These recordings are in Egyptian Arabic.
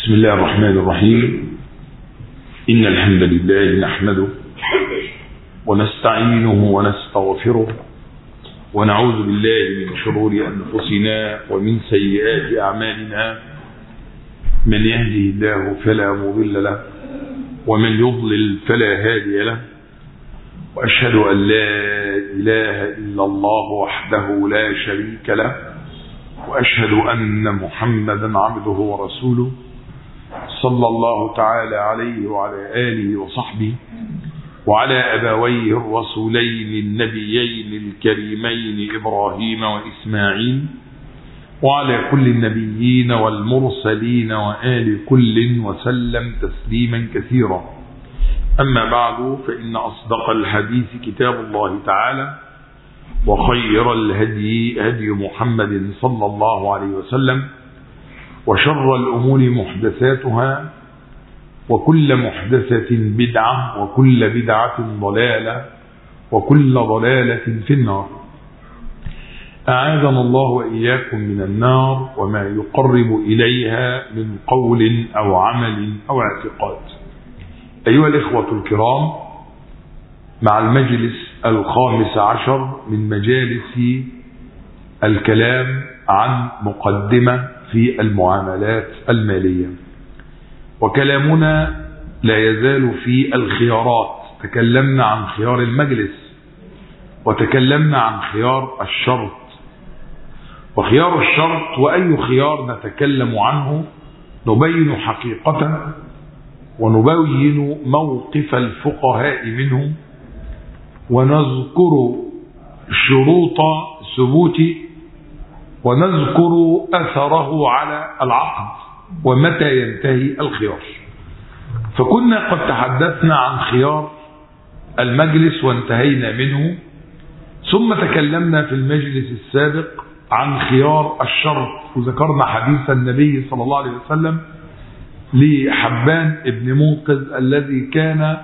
بسم الله الرحمن الرحيم إن الحمد لله نحمده ونستعينه ونستغفره ونعوذ بالله من شرور أنفسنا ومن سيئات أعمالنا من يهده الله فلا مضل له ومن يضلل فلا هادي له وأشهد أن لا إله إلا الله وحده لا شريك له وأشهد أن محمدا عبده ورسوله صلى الله تعالى عليه وعلى آله وصحبه وعلى أبويه الرسولين النبيين الكريمين إبراهيم وإسماعيل وعلى كل النبيين والمرسلين وآل كل وسلم تسليما كثيرا أما بعد فإن أصدق الحديث كتاب الله تعالى وخير الهدي هدي محمد صلى الله عليه وسلم وشر الأمور محدثاتها وكل محدثة بدعة وكل بدعة ضلالة وكل ضلالة في النار أعاذنا الله وإياكم من النار وما يقرب إليها من قول أو عمل أو اعتقاد أيها الإخوة الكرام مع المجلس الخامس عشر من مجالس الكلام عن مقدمة في المعاملات المالية وكلامنا لا يزال في الخيارات تكلمنا عن خيار المجلس وتكلمنا عن خيار الشرط وخيار الشرط وأي خيار نتكلم عنه نبين حقيقة ونبين موقف الفقهاء منه ونذكر شروط ثبوت ونذكر أثره على العقد ومتى ينتهي الخيار فكنا قد تحدثنا عن خيار المجلس وانتهينا منه ثم تكلمنا في المجلس السابق عن خيار الشرط وذكرنا حديث النبي صلى الله عليه وسلم لحبان ابن منقذ الذي كان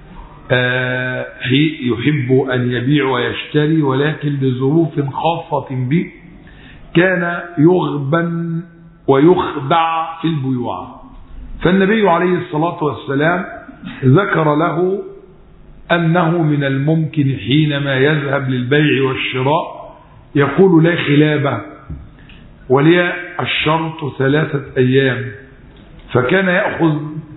يحب أن يبيع ويشتري ولكن لظروف خاصة به كان يغبن ويخدع في البيوع فالنبي عليه الصلاة والسلام ذكر له أنه من الممكن حينما يذهب للبيع والشراء يقول لا خلابة ولي الشرط ثلاثة أيام فكان يأخذ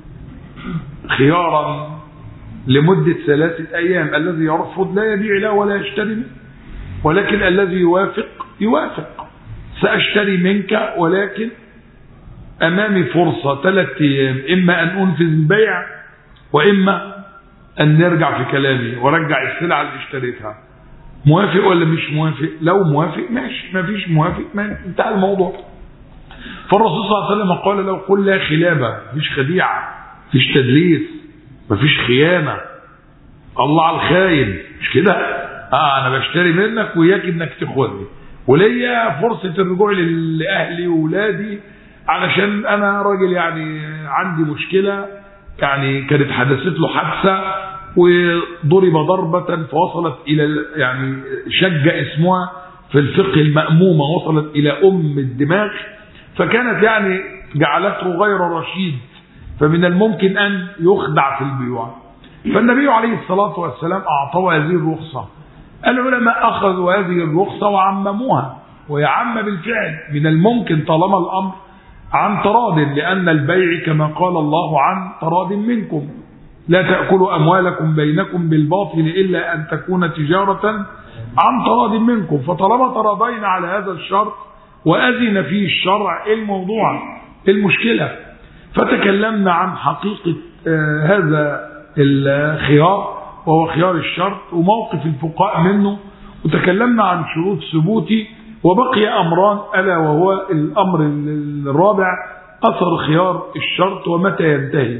خيارا لمدة ثلاثة أيام الذي يرفض لا يبيع له ولا يشتري منه ولكن الذي يوافق يوافق سأشتري منك ولكن أمامي فرصة ثلاثة أيام إما أن أنفذ البيع وإما أن نرجع في كلامي ورجع السلعة اللي اشتريتها موافق ولا مش موافق لو موافق ماشي ما فيش موافق ما انتهى الموضوع فالرسول صلى الله عليه وسلم قال لو قل لا خلابة مفيش خديعة مفيش تدليس مفيش خيانة الله على الخاين مش كده اه انا بشتري منك وياك انك تاخدني وليا فرصة الرجوع لأهلي وولادي علشان أنا راجل يعني عندي مشكلة يعني كانت حدثت له حادثة وضرب ضربة فوصلت إلى يعني شجة اسمها في الفقه المأمومة وصلت إلى أم الدماغ فكانت يعني جعلته غير رشيد فمن الممكن أن يخدع في البيوع فالنبي عليه الصلاة والسلام أعطاه هذه الرخصة العلماء أخذوا هذه الرخصة وعمموها ويعم بالفعل من الممكن طالما الأمر عن تراض لأن البيع كما قال الله عن تراض منكم لا تأكلوا أموالكم بينكم بالباطل إلا أن تكون تجارة عن تراض منكم فطالما تراضينا على هذا الشرط وأذن فيه الشرع الموضوع المشكلة فتكلمنا عن حقيقة آه هذا الخيار وهو خيار الشرط وموقف الفقهاء منه وتكلمنا عن شروط ثبوته وبقي أمران ألا وهو الأمر الرابع أثر خيار الشرط ومتى ينتهي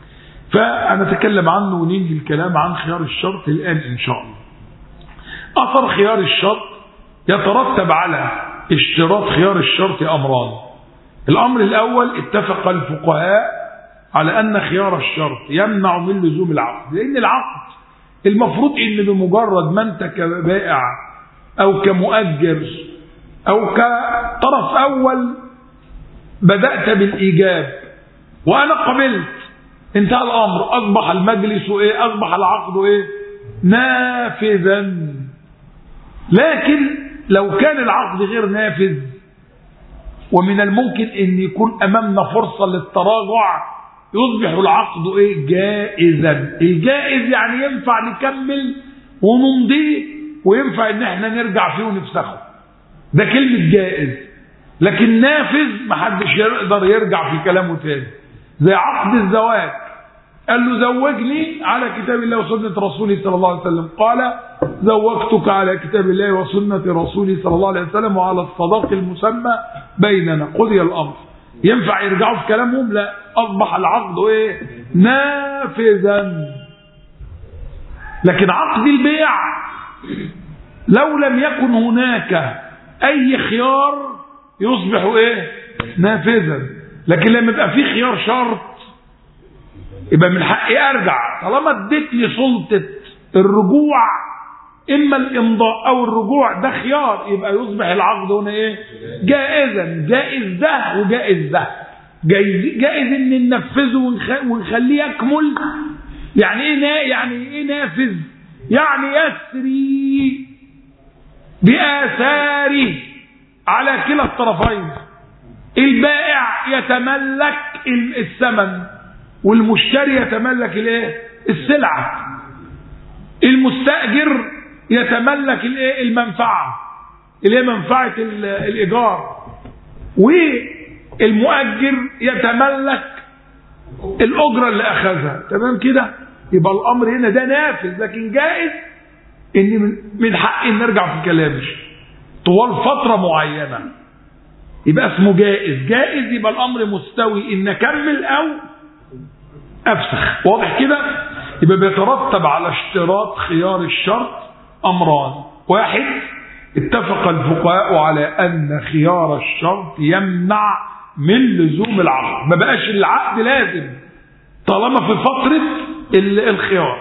فنتكلم عنه وننهي الكلام عن خيار الشرط الآن إن شاء الله أثر خيار الشرط يترتب على اشتراط خيار الشرط أمران الأمر الأول اتفق الفقهاء على أن خيار الشرط يمنع من لزوم العقد لأن العقد المفروض ان بمجرد ما انت كبائع او كمؤجر او كطرف اول بدأت بالايجاب وانا قبلت انتهى الامر اصبح المجلس ايه اصبح العقد ايه نافذا لكن لو كان العقد غير نافذ ومن الممكن ان يكون امامنا فرصه للتراجع يصبح العقد ايه جائزا الجائز يعني ينفع نكمل ونمضيه وينفع ان احنا نرجع فيه ونفسخه ده كلمه جائز لكن نافذ محدش يقدر يرجع في كلامه تاني زي عقد الزواج قال له زوجني على كتاب الله وسنة رسوله صلى الله عليه وسلم قال زوجتك على كتاب الله وسنة رسوله صلى الله عليه وسلم وعلى الصداق المسمى بيننا قضي الأمر ينفع يرجعوا في كلامهم لا أصبح العقد إيه نافذا لكن عقد البيع لو لم يكن هناك أي خيار يصبح إيه نافذا لكن لما يبقى في خيار شرط يبقى من حقي ارجع طالما اديتني سلطه الرجوع اما الامضاء او الرجوع ده خيار يبقى يصبح العقد هنا ايه جائزا جائز ده وجائز ده جائز, جائز ان ننفذه ونخليه يكمل يعني ايه نا يعني ايه نافذ يعني يسري باثاره على كلا الطرفين البائع يتملك الثمن والمشتري يتملك الايه السلعه المستاجر يتملك الايه المنفعه اللي هي منفعه الايجار والمؤجر يتملك الاجره اللي اخذها تمام كده يبقى الامر هنا ده نافذ لكن جائز ان من حقي ان نرجع في كلامي طوال فتره معينه يبقى اسمه جائز جائز يبقى الامر مستوي ان اكمل او افسخ واضح كده يبقى بيترتب على اشتراط خيار الشرط امران واحد اتفق الفقهاء على ان خيار الشرط يمنع من لزوم العقد ما بقاش العقد لازم طالما في فترة الخيار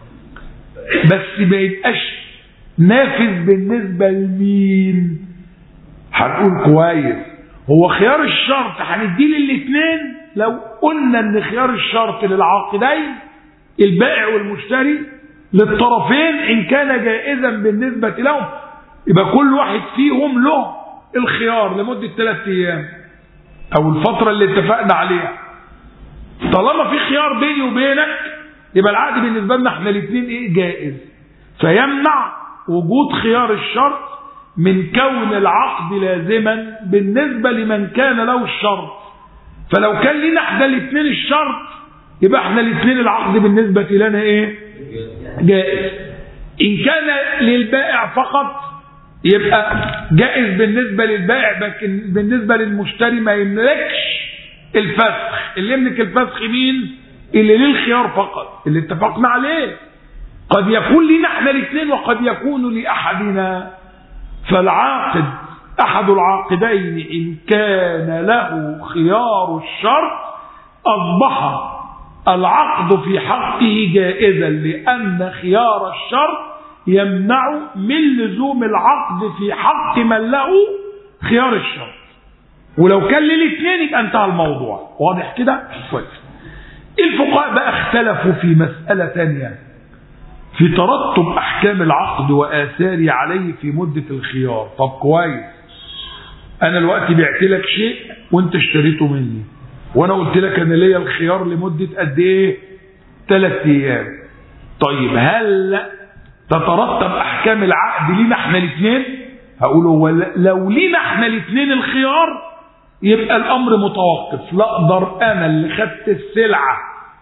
بس ما يبقاش نافذ بالنسبة لمين هنقول كويس هو خيار الشرط هنديه للاثنين لو قلنا ان خيار الشرط للعاقدين البائع والمشتري للطرفين ان كان جائزا بالنسبة لهم يبقى كل واحد فيهم له الخيار لمدة ثلاثة ايام او الفترة اللي اتفقنا عليها طالما في خيار بيني وبينك يبقى العقد بالنسبة لنا احنا الاثنين ايه جائز فيمنع وجود خيار الشرط من كون العقد لازما بالنسبة لمن كان له الشرط فلو كان لنا احنا الاثنين الشرط يبقى احنا الاثنين العقد بالنسبة لنا ايه جائز ان كان للبائع فقط يبقى جائز بالنسبة للبائع لكن بالنسبة للمشتري ما يملكش الفسخ اللي يملك الفسخ مين اللي ليه الخيار فقط اللي اتفقنا عليه قد يكون لنا احنا الاثنين وقد يكون لأحدنا فالعاقد أحد العاقدين إن كان له خيار الشرط أصبح العقد في حقه جائزا لأن خيار الشرط يمنع من لزوم العقد في حق من له خيار الشرط ولو كان للاثنين يبقى انتهى الموضوع واضح كده كويس الفقهاء بقى اختلفوا في مسألة ثانية في ترتب أحكام العقد وآثاره عليه في مدة الخيار طب كويس أنا الوقت بعت لك شيء وأنت اشتريته مني وأنا قلت لك أنا ليا الخيار لمدة قد إيه؟ ثلاث أيام طيب هل تترتب أحكام العقد لينا إحنا الاثنين؟ هقول هو لو لينا إحنا الاثنين الخيار يبقى الأمر متوقف لا أقدر أنا اللي خدت السلعة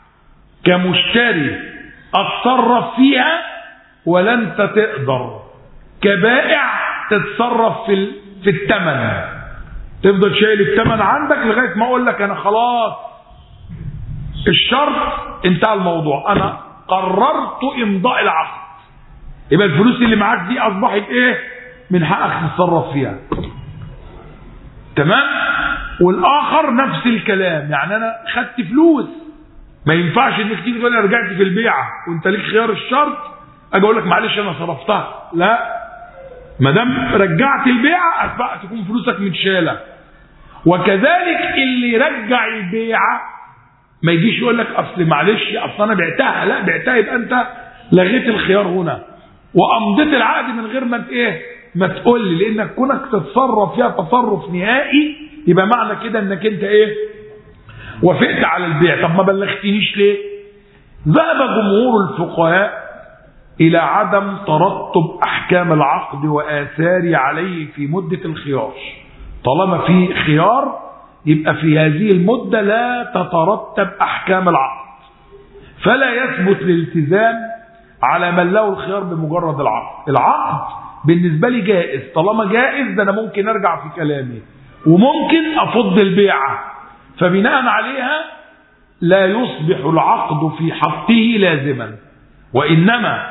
كمشتري اتصرف فيها ولا انت تقدر كبائع تتصرف في في الثمن تفضل شايل الثمن عندك لغايه ما اقول لك انا خلاص الشرط انتهى الموضوع انا قررت امضاء العقد يبقى الفلوس اللي معاك دي اصبحت ايه من حقك تتصرف فيها تمام والاخر نفس الكلام يعني انا خدت فلوس ما ينفعش انك تيجي تقول انا رجعت في البيعه وانت ليك خيار الشرط اجي اقول لك معلش انا صرفتها لا ما دام رجعت البيعه اتبقى تكون فلوسك متشاله وكذلك اللي رجع البيعه ما يجيش يقول لك اصل معلش اصل انا بعتها لا بعتها يبقى انت لغيت الخيار هنا وامضيت العقد من غير ما ايه ما تقول لي لانك كونك تتصرف فيها تصرف نهائي يبقى معنى كده انك انت ايه وافقت على البيع طب ما بلغتنيش ليه ذهب جمهور الفقهاء الى عدم ترتب احكام العقد واثار عليه في مده الخيار طالما في خيار يبقى في هذه المده لا تترتب احكام العقد فلا يثبت الالتزام على من له الخيار بمجرد العقد العقد بالنسبه لي جائز طالما جائز ده انا ممكن ارجع في كلامي وممكن افض البيعه فبناء عليها لا يصبح العقد في حقه لازما وانما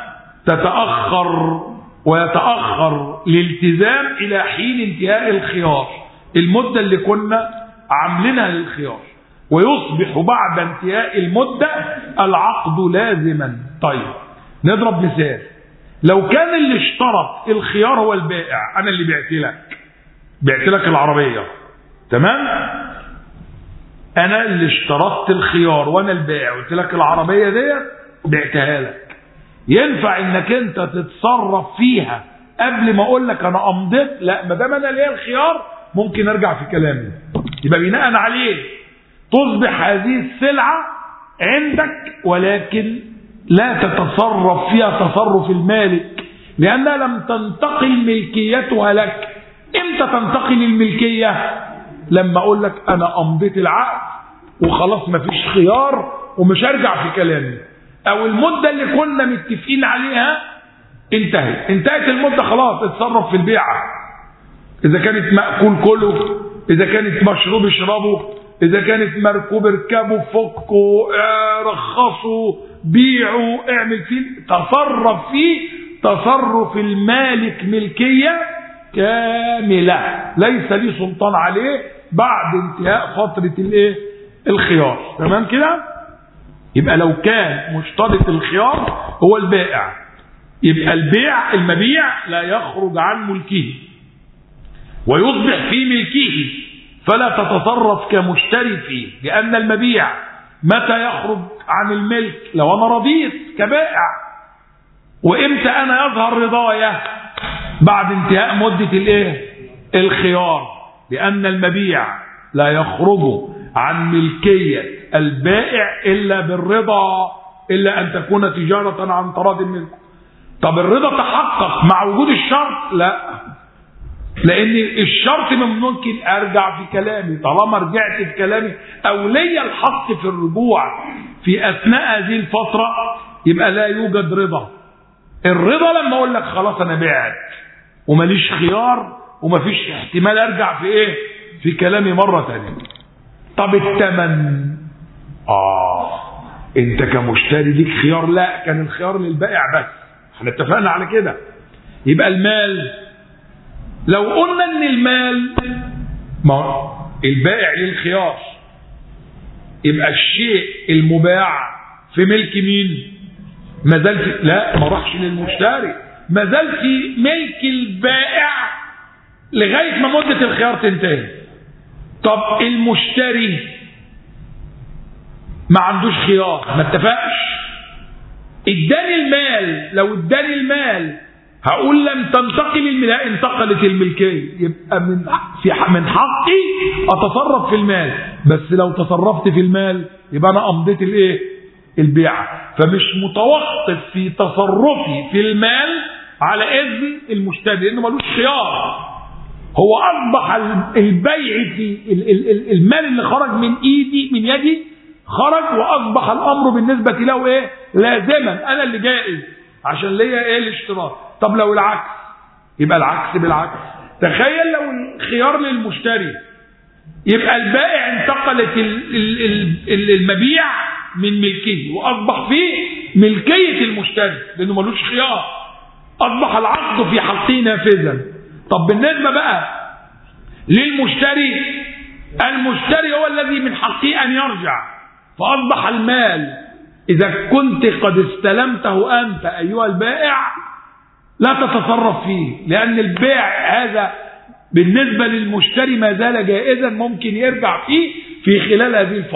تتاخر ويتاخر الالتزام الى حين انتهاء الخيار المده اللي كنا عاملينها للخيار ويصبح بعد انتهاء المده العقد لازما طيب نضرب مثال لو كان اللي اشترط الخيار هو البائع انا اللي بعت لك بعت لك العربيه تمام انا اللي اشترطت الخيار وانا البائع قلت لك العربيه ديت بعتها لك ينفع انك انت تتصرف فيها قبل ما اقول لك انا امضيت لا ما دام انا ليا الخيار ممكن ارجع في كلامي يبقى بناء عليه تصبح هذه السلعه عندك ولكن لا تتصرف فيها تصرف المالك لانها لم تنتقل ملكيتها لك امتى تنتقل الملكيه لما اقول لك انا امضيت العقد وخلاص مفيش خيار ومش هرجع في كلامي او المده اللي كنا متفقين عليها انتهت انتهت المده خلاص اتصرف في البيعه اذا كانت ماكول كله اذا كانت مشروب اشربه اذا كانت مركوب اركبه فكه اه رخصه بيعه اعمل فيه تصرف فيه تصرف المالك ملكيه كامله ليس لي سلطان عليه بعد انتهاء فتره الايه الخيار تمام كده يبقى لو كان مشترط الخيار هو البائع يبقى البيع المبيع لا يخرج عن ملكه ويصبح في ملكه فلا تتصرف كمشتري فيه لأن المبيع متى يخرج عن الملك لو أنا رضيت كبائع وإمتى أنا يظهر رضايا بعد انتهاء مدة الايه الخيار لأن المبيع لا يخرج عن ملكية البائع إلا بالرضا إلا أن تكون تجارة عن تراض منكم طب الرضا تحقق مع وجود الشرط لا لأن الشرط من ممكن أرجع في كلامي طالما رجعت في كلامي أو لي الحق في الرجوع في أثناء هذه الفترة يبقى لا يوجد رضا الرضا لما أقول لك خلاص أنا بعت وماليش خيار ومفيش احتمال أرجع في إيه في كلامي مرة ثانية طب الثمن آه أنت كمشتري ليك خيار لا كان الخيار للبائع بس احنا اتفقنا على كده يبقى المال لو قلنا ان المال ما البائع للخيار يبقى الشيء المباع في ملك مين ما زال في لا ما راحش للمشتري ما زال في ملك البائع لغايه ما مده الخيار تنتهي طب المشتري ما عندوش خيار ما اتفقش اداني المال لو اداني المال هقول لم تنتقل الملاء انتقلت الملكية يبقى من في من حقي اتصرف في المال بس لو تصرفت في المال يبقى انا امضيت الايه البيعة فمش متوقف في تصرفي في المال على اذن المشتري لانه ملوش خيار هو اصبح البيع في المال اللي خرج من ايدي من يدي خرج واصبح الامر بالنسبة له ايه لازما انا اللي جائز عشان ليا ايه الاشتراط طب لو العكس يبقى العكس بالعكس تخيل لو الخيار للمشتري يبقى البائع انتقلت المبيع من ملكه واصبح فيه ملكيه المشتري لانه ملوش خيار اصبح العقد في حقه نافذا طب بالنسبه بقى للمشتري المشتري هو الذي من حقه ان يرجع فاصبح المال اذا كنت قد استلمته انت ايها البائع لا تتصرف فيه لأن البيع هذا بالنسبة للمشتري ما زال جائزا ممكن يرجع فيه في خلال هذه الفترة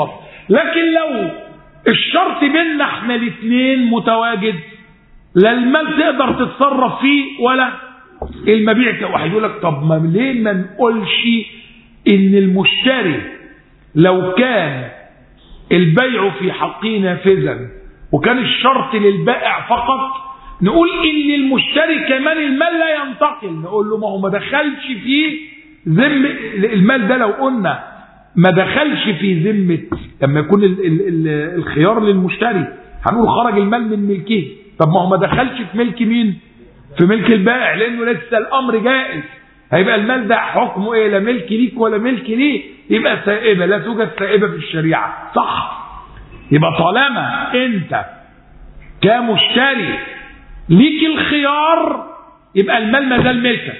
لكن لو الشرط بيننا احنا الاثنين متواجد لا المال تقدر تتصرف فيه ولا المبيع واحد يقول لك طب ما ليه ما نقولش ان المشتري لو كان البيع في حقه نافذا وكان الشرط للبائع فقط نقول ان المشتري كمان المال لا ينتقل نقول له ما هو ما دخلش فيه ذم المال ده لو قلنا ما دخلش في ذمة لما يكون ال ال ال الخيار للمشتري هنقول خرج المال من ملكه طب ما هو ما دخلش في ملك مين في ملك البائع لانه لسه الامر جائز هيبقى المال ده حكمه ايه لا ملك ليك ولا ملك ليه يبقى سائبه لا توجد سائبه في الشريعه صح يبقى طالما انت كمشتري ليك الخيار يبقى المال ما زال ملكك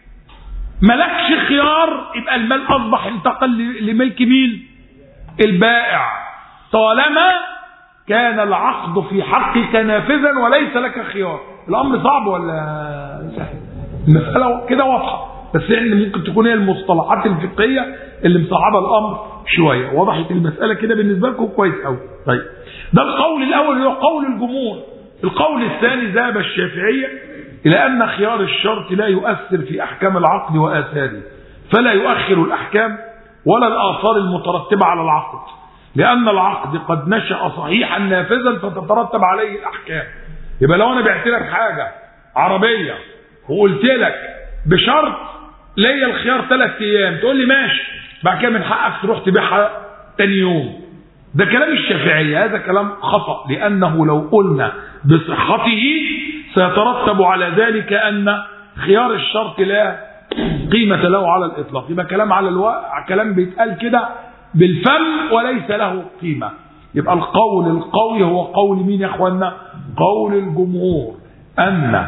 ملكش خيار يبقى المال اصبح انتقل لملك مين البائع طالما كان العقد في حقك نافذا وليس لك خيار الامر صعب ولا سهل المساله كده واضحه بس يعني ممكن تكون هي المصطلحات الفقهيه اللي مصعبه الامر شويه وضحت المساله كده بالنسبه لكم كويس قوي طيب ده القول الاول اللي هو قول الجمهور القول الثاني ذهب الشافعيه الى ان خيار الشرط لا يؤثر في احكام العقد واثاره فلا يؤخر الاحكام ولا الاثار المترتبه على العقد لان العقد قد نشا صحيحا نافذا فتترتب عليه الاحكام يبقى لو انا بعت لك حاجه عربيه وقلت لك بشرط ليا الخيار ثلاث ايام تقول لي ماشي بعد كده من حقك تروح تبيعها تاني يوم ده كلام الشافعيه هذا كلام خطا لانه لو قلنا بصحته سيترتب على ذلك ان خيار الشرط لا قيمه له على الاطلاق يبقى كلام على الواقع كلام بيتقال كده بالفم وليس له قيمه يبقى القول القوي هو قول مين يا اخوانا قول الجمهور ان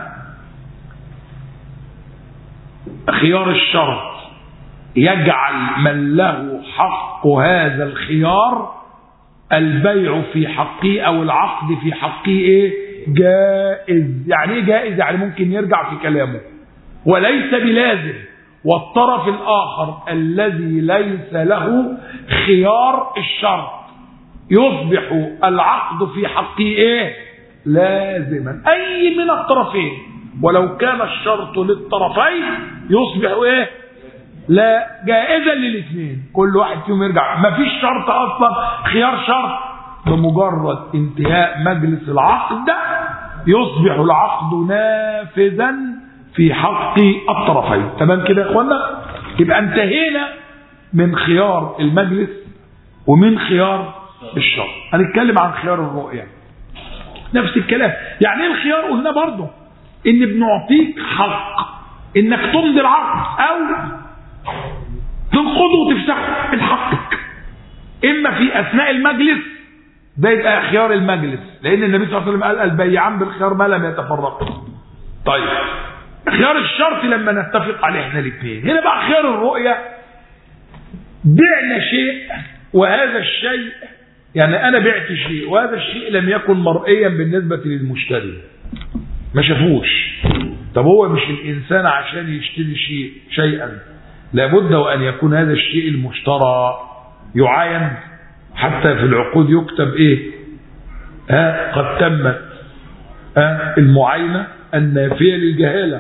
خيار الشرط يجعل من له حق هذا الخيار البيع في حقه او العقد في حقه ايه جائز يعني ايه جائز يعني ممكن يرجع في كلامه وليس بلازم والطرف الاخر الذي ليس له خيار الشرط يصبح العقد في حقه ايه لازما اي من الطرفين ولو كان الشرط للطرفين يصبح ايه لا جائزا للاثنين كل واحد فيهم يرجع ما فيش شرط اصلا خيار شرط بمجرد انتهاء مجلس العقد يصبح العقد نافذا في حق الطرفين تمام كده يا اخوانا يبقى انتهينا من خيار المجلس ومن خيار الشرط هنتكلم عن خيار الرؤية نفس الكلام يعني ايه الخيار قلنا برضه ان بنعطيك حق انك تمضي العقد او تنقضه وتفسخه من حقك اما في اثناء المجلس ده يبقى خيار المجلس لان النبي صلى الله عليه وسلم قال البيعان بالخيار ما لم يتفرقا طيب خيار الشرط لما نتفق عليه احنا الاثنين هنا بقى خيار الرؤيه بعنا شيء وهذا الشيء يعني انا بعت شيء وهذا الشيء لم يكن مرئيا بالنسبه للمشتري ما شافوش طب هو مش الانسان عشان يشتري شيء شيئا لابد وان يكون هذا الشيء المشترى يعاين حتى في العقود يكتب ايه ها قد تمت ها المعاينه النافيه للجهاله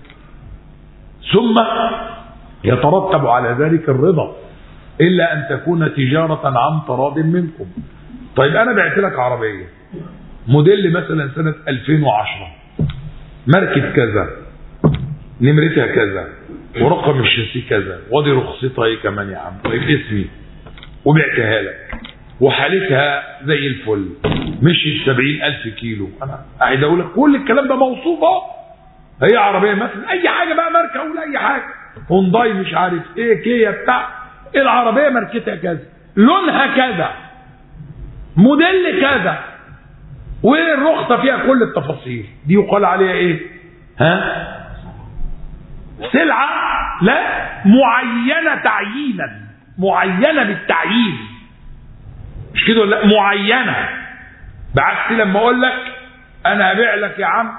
ثم يترتب على ذلك الرضا الا ان تكون تجاره عن تراض منكم طيب انا بعت لك عربيه موديل مثلا سنه 2010 ماركه كذا نمرتها كذا ورقم الشاسيه كذا وادي رخصتها ايه كمان يا عم طيب اسمي وبعتها لك وحالتها زي الفل مشيت 70000 كيلو انا قاعد اقول لك كل الكلام ده موصوف اهو هي عربيه مثلا اي حاجه بقى ماركه اقول اي حاجه هونداي مش عارف ايه كيا بتاع العربيه ماركتها كذا لونها كذا موديل كذا والرخصه فيها كل التفاصيل دي يقال عليها ايه ها سلعه لا معينه تعيينا معينه بالتعيين مش كده ولا معينه بعكس لما اقول لك انا هبيع لك يا عم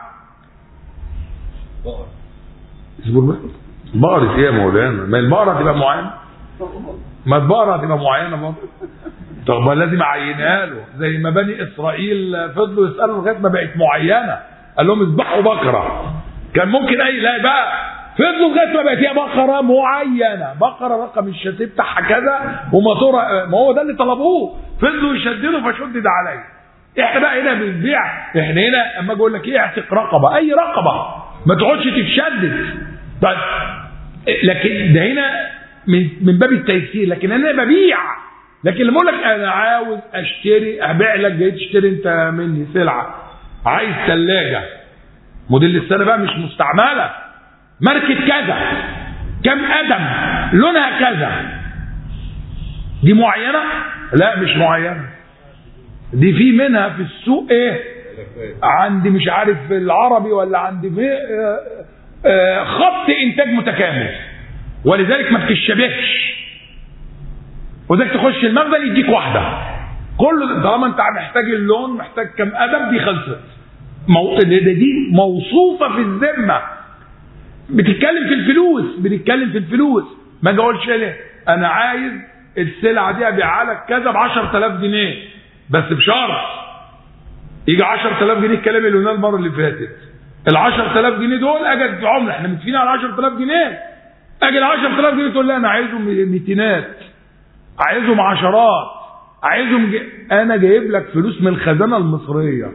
اصبر بقرة ايه يا مولانا؟ ما البقرة تبقى معينة؟ ما البقرة تبقى معينة برضه طب لازم اعينها له زي ما بني اسرائيل فضلوا يسالوا لغايه ما بقت معينه قال لهم اذبحوا بقره كان ممكن اي لا بقى فضلوا لغايه ما بقت هي بقره معينه بقره رقم الشاسيه بتاعها كذا وموتورها ما هو ده اللي طلبوه فضلوا يشددوا فشدد عليه احنا بقى هنا بنبيع احنا هنا اما اقول لك ايه اعتق رقبه اي رقبه ما تقعدش تتشدد طيب لكن ده هنا من من باب التيسير لكن انا ببيع لكن لما اقول لك انا عاوز اشتري ابيع لك جاي تشتري انت مني سلعه عايز ثلاجه موديل السنه بقى مش مستعمله ماركه كذا كم قدم لونها كذا دي معينه لا مش معينه دي في منها في السوق ايه عندي مش عارف في العربي ولا عندي في آه، آه، خط انتاج متكامل ولذلك ما بتشبهش وذلك تخش المخزن يديك واحده كل طالما انت محتاج اللون محتاج كم قدم دي خلصت مو... دي, دي موصوفه في الذمه بتتكلم في الفلوس بنتكلم في الفلوس ما اجي اقولش ليه انا عايز السلعه دي ابيعها لك كذا ب 10000 جنيه بس بشرط يجي 10000 جنيه الكلام اللي قلناه المره اللي فاتت ال 10000 جنيه دول اجي ادفعهم احنا متفقين على 10000 جنيه اجي ال 10000 جنيه تقول لي انا عايزهم ميتينات عايزهم عشرات عايزهم ج... انا جايب لك فلوس من الخزانه المصريه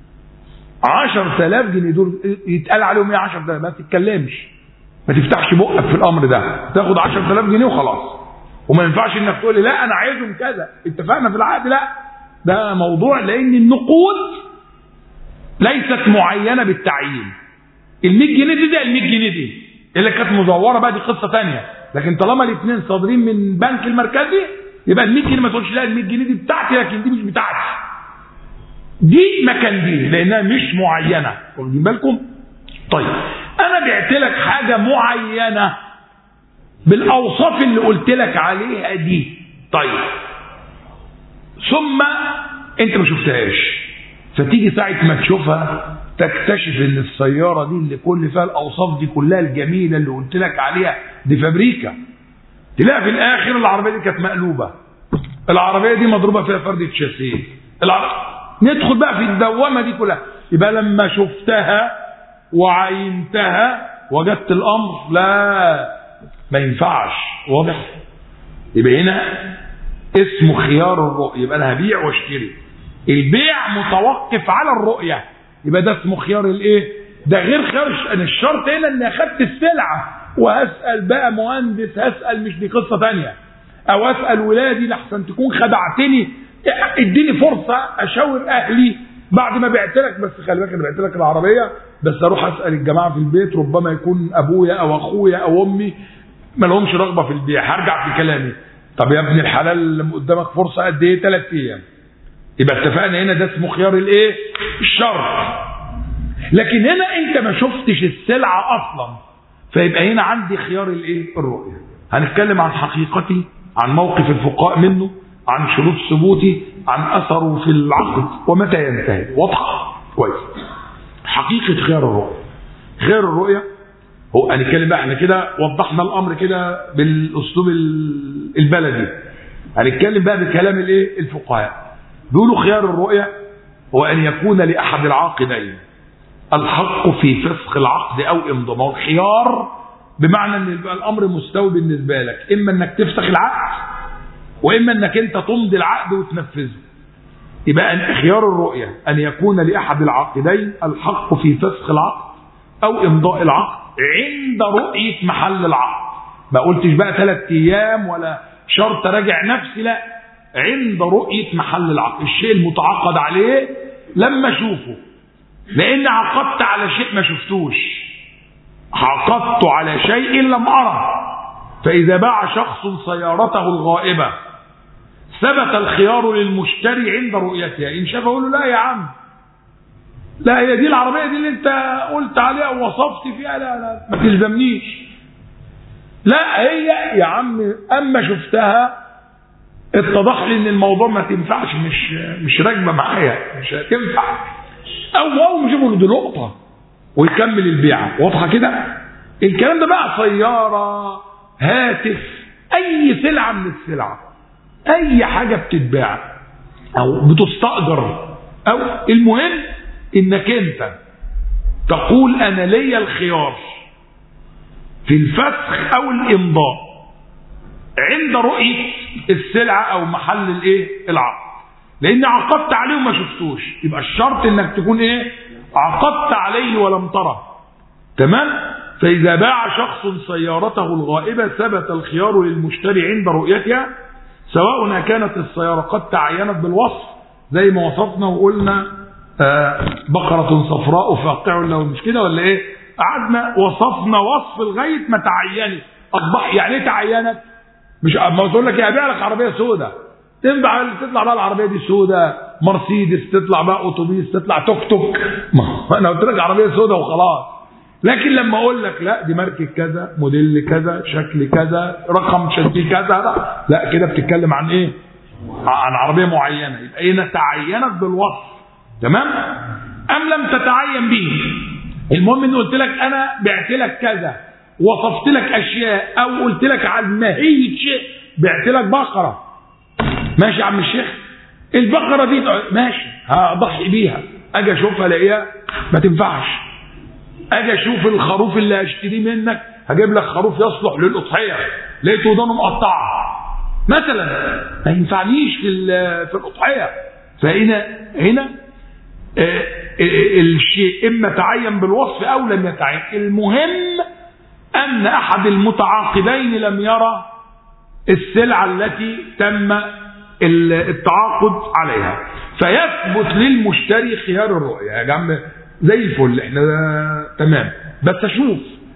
10000 جنيه دول يتقال عليهم ايه 10000 ما تتكلمش ما تفتحش بقك في الامر ده تاخد 10000 جنيه وخلاص وما ينفعش انك تقول لي لا انا عايزهم كذا اتفقنا في العقد لا ده موضوع لان النقود ليست معينه بالتعيين ال 100 جنيه دي زي ال 100 جنيه دي اللي كانت مزوره بقى دي قصه ثانيه لكن طالما الاثنين صادرين من البنك المركزي يبقى ال 100 جنيه ما تقولش لا ال 100 جنيه دي بتاعتي لكن دي مش بتاعتي دي مكان دي لانها مش معينه واخدين بالكم طيب انا بعت لك حاجه معينه بالاوصاف اللي قلت لك عليها دي طيب ثم انت ما شفتهاش فتيجي ساعه ما تشوفها تكتشف ان السياره دي اللي كل فيها الاوصاف دي كلها الجميله اللي قلت لك عليها دي فابريكا تلاقي في الاخر العربيه دي كانت مقلوبه العربيه دي مضروبه فيها فرده شاسيه العربية ندخل بقى في الدوامه دي كلها يبقى لما شفتها وعينتها وجدت الامر لا ما ينفعش واضح يبقى هنا اسمه خيار الرؤيه يبقى انا هبيع واشتري البيع متوقف على الرؤيه يبقى ده اسمه خيار الايه ده غير خيار انا الشرط هنا اني اخدت السلعه وهسال بقى مهندس هسال مش دي قصه ثانيه او اسال ولادي لحسن تكون خدعتني اديني فرصه اشاور اهلي بعد ما بعت لك بس خلي بالك انا بعت لك العربيه بس اروح اسال الجماعه في البيت ربما يكون ابويا او اخويا او امي ما لهمش رغبه في البيع هرجع في كلامي طب يا ابن الحلال اللي قدامك فرصه قد ايه ثلاث ايام يبقى اتفقنا هنا ده اسمه خيار الايه الشرط لكن هنا انت ما شفتش السلعه اصلا فيبقى هنا عندي خيار الايه الرؤيه هنتكلم عن حقيقتي عن موقف الفقهاء منه عن شروط ثبوتي عن اثره في العقد ومتى ينتهي واضحه كويس حقيقه خيار الرؤيه خيار الرؤيه هو هنتكلم بقى احنا كده وضحنا الامر كده بالاسلوب البلدي هنتكلم بقى بكلام الايه الفقهاء بيقولوا خيار الرؤيه هو ان يكون لاحد العاقدين الحق في فسخ العقد او امضاء الخيار بمعنى ان يبقى الامر مستوي بالنسبه لك اما انك تفسخ العقد واما انك انت تمضي العقد وتنفذه يبقى أن خيار الرؤيه ان يكون لاحد العاقدين الحق في فسخ العقد او امضاء العقد عند رؤيه محل العقد ما قلتش بقى ثلاث ايام ولا شرط راجع نفسي لا عند رؤيه محل العقد الشيء المتعاقد عليه لما اشوفه لان عقدت على شيء ما شفتوش عقدت على شيء لم اره فاذا باع شخص سيارته الغائبه ثبت الخيار للمشتري عند رؤيتها ان شاف اقول له لا يا عم لا هي دي العربيه دي اللي انت قلت عليها ووصفت فيها لا لا ما تلزمنيش لا هي يا عم اما شفتها اتضح لي ان الموضوع ما تنفعش مش مش راكبه معايا مش هتنفع او او مش دي نقطه ويكمل البيعه واضحه كده الكلام ده بقى سياره هاتف اي سلعه من السلع اي حاجة بتتباع او بتستأجر او المهم انك انت تقول انا ليا الخيار في الفسخ او الامضاء عند رؤية السلعة او محل الايه العقد لان عقدت عليه وما شفتوش يبقى الشرط انك تكون ايه عقدت عليه ولم تره تمام فاذا باع شخص سيارته الغائبة ثبت الخيار للمشتري عند رؤيتها سواء كانت السيارة قد تعينت بالوصف زي ما وصفنا وقلنا آه بقرة صفراء فاقع له مش كده ولا ايه قعدنا وصفنا وصف لغاية ما تعينت اصبح يعني ايه تعينت مش ما تقول لك يا ابيع لك عربيه سوداء تنبع تطلع بقى العربيه دي سوداء مرسيدس تطلع بقى اتوبيس تطلع توك توك ما انا قلت لك عربيه سوداء وخلاص لكن لما اقول لك لا دي ماركه كذا موديل كذا شكل كذا رقم شكل كذا لا, لا كده بتتكلم عن ايه عن عربيه معينه يبقى هنا تعينت بالوصف تمام ام لم تتعين به المهم اني قلت لك انا بعت لك كذا وصفت لك اشياء او قلت لك عن ماهيه شيء بعت لك بقره ماشي يا عم الشيخ البقره دي ماشي هضحي بيها اجي اشوفها الاقيها ما تنفعش اجي اشوف الخروف اللي هشتريه منك هجيب لك خروف يصلح للاضحيه لقيت ودانه مقطعه مثلا ما ينفعنيش في في الاضحيه فهنا هنا آه الشيء اما تعين بالوصف او لم يتعين المهم ان احد المتعاقدين لم يرى السلعه التي تم التعاقد عليها فيثبت للمشتري خيار الرؤيه يا جماعه زي الفل احنا تمام بس اشوف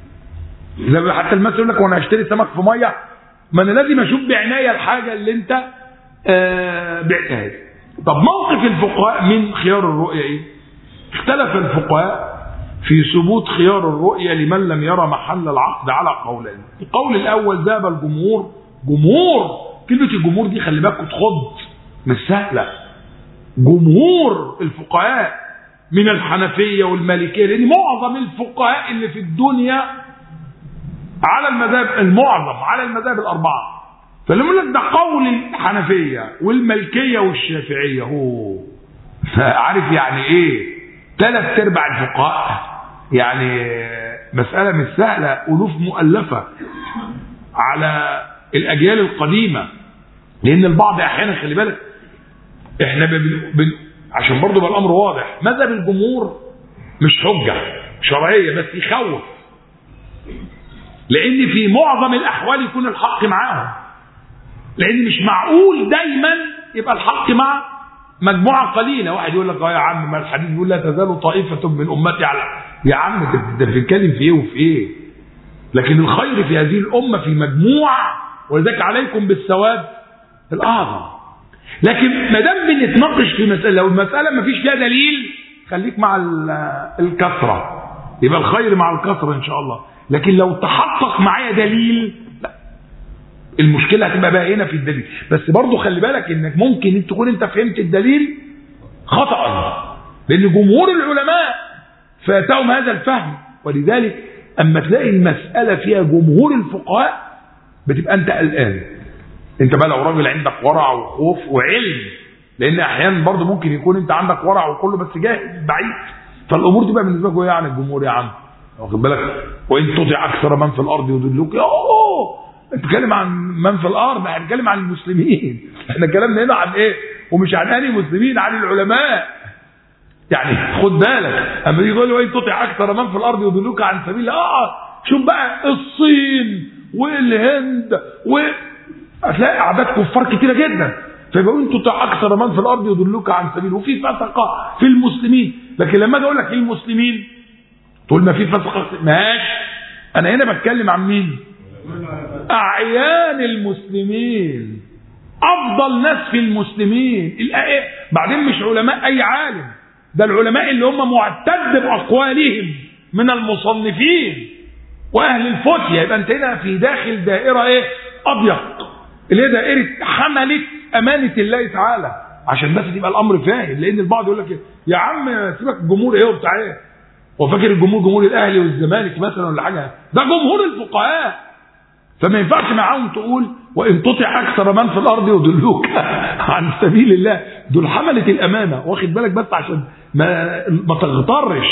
زي حتى المثل يقول لك وانا هشتري سمك في ميه ما انا لازم اشوف بعنايه الحاجه اللي انت آه بعتها طب موقف الفقهاء من خيار الرؤيه ايه اختلف الفقهاء في ثبوت خيار الرؤية لمن لم يرى محل العقد على قولين القول الأول ذهب الجمهور جمهور كلمة الجمهور دي خلي بالك تخض مش سهلة جمهور الفقهاء من الحنفية والمالكية لأن معظم الفقهاء اللي في الدنيا على المذاهب المعظم على المذاهب الأربعة فلما يقول لك ده قول الحنفية والمالكية والشافعية هو عارف يعني ايه ثلاث ارباع الفقهاء يعني مسألة مش سهلة ألوف مؤلفة على الأجيال القديمة لأن البعض أحيانا خلي بالك احنا بن... بن... عشان برضه يبقى الأمر واضح مذهب الجمهور مش حجة شرعية بس يخوف لأن في معظم الأحوال يكون الحق معاهم لأن مش معقول دايما يبقى الحق مع مجموعة قليلة واحد يقول لك اه يا عم ما الحديث بيقول لا تزال طائفة من أمتي على يا عم انت بتتكلم في ايه وفي ايه لكن الخير في هذه الأمة في مجموعة ولذلك عليكم بالثواب الأعظم لكن ما دام بنتناقش في مسألة لو المسألة ما فيش فيها دليل خليك مع الكثرة يبقى الخير مع الكثرة إن شاء الله لكن لو تحقق معايا دليل لا المشكلة هتبقى بقى هنا في الدليل بس برضو خلي بالك انك ممكن انت تكون انت فهمت الدليل خطأ لان جمهور العلماء فاتهم هذا الفهم ولذلك اما تلاقي المسألة فيها جمهور الفقهاء بتبقى انت قلقان انت بقى لو راجل عندك ورع وخوف وعلم لان احيانا برضو ممكن يكون انت عندك ورع وكله بس جاهز بعيد فالامور تبقى بالنسبه لك ايه يعني الجمهور يا عم واخد بالك وان تطع اكثر من في الارض يضلوك اوه بتتكلم عن من في الارض احنا بنتكلم عن المسلمين احنا كلامنا هنا عن ايه ومش عن انهي مسلمين عن العلماء يعني خد بالك اما يجي يقول وان تطع اكثر من في الارض يضلوك عن سبيل الله اه شوف بقى الصين والهند و هتلاقي اعداد كفار كتيره جدا فيبقى ان تطع اكثر من في الارض يضلوك عن سبيل وفي فسقه في المسلمين لكن لما اجي اقول لك في المسلمين تقول ما في فسقه ماشي انا هنا بتكلم عن مين أعيان المسلمين أفضل ناس في المسلمين بعدين مش علماء أي عالم ده العلماء اللي هم معتد بأقوالهم من المصنفين وأهل الفتية يبقى أنت هنا في داخل دائرة إيه أضيق اللي هي دائرة حملة أمانة الله تعالى عشان بس تبقى الأمر فاهم لأن البعض يقول لك يا عم سيبك الجمهور إيه وبتاع إيه وفاكر الجمهور جمهور الأهلي والزمالك مثلا ولا حاجة ده جمهور الفقهاء فما ينفعش معاهم تقول وان تطع اكثر من في الارض يضلوك عن سبيل الله دول حمله الامانه واخد بالك بس عشان ما ما تغترش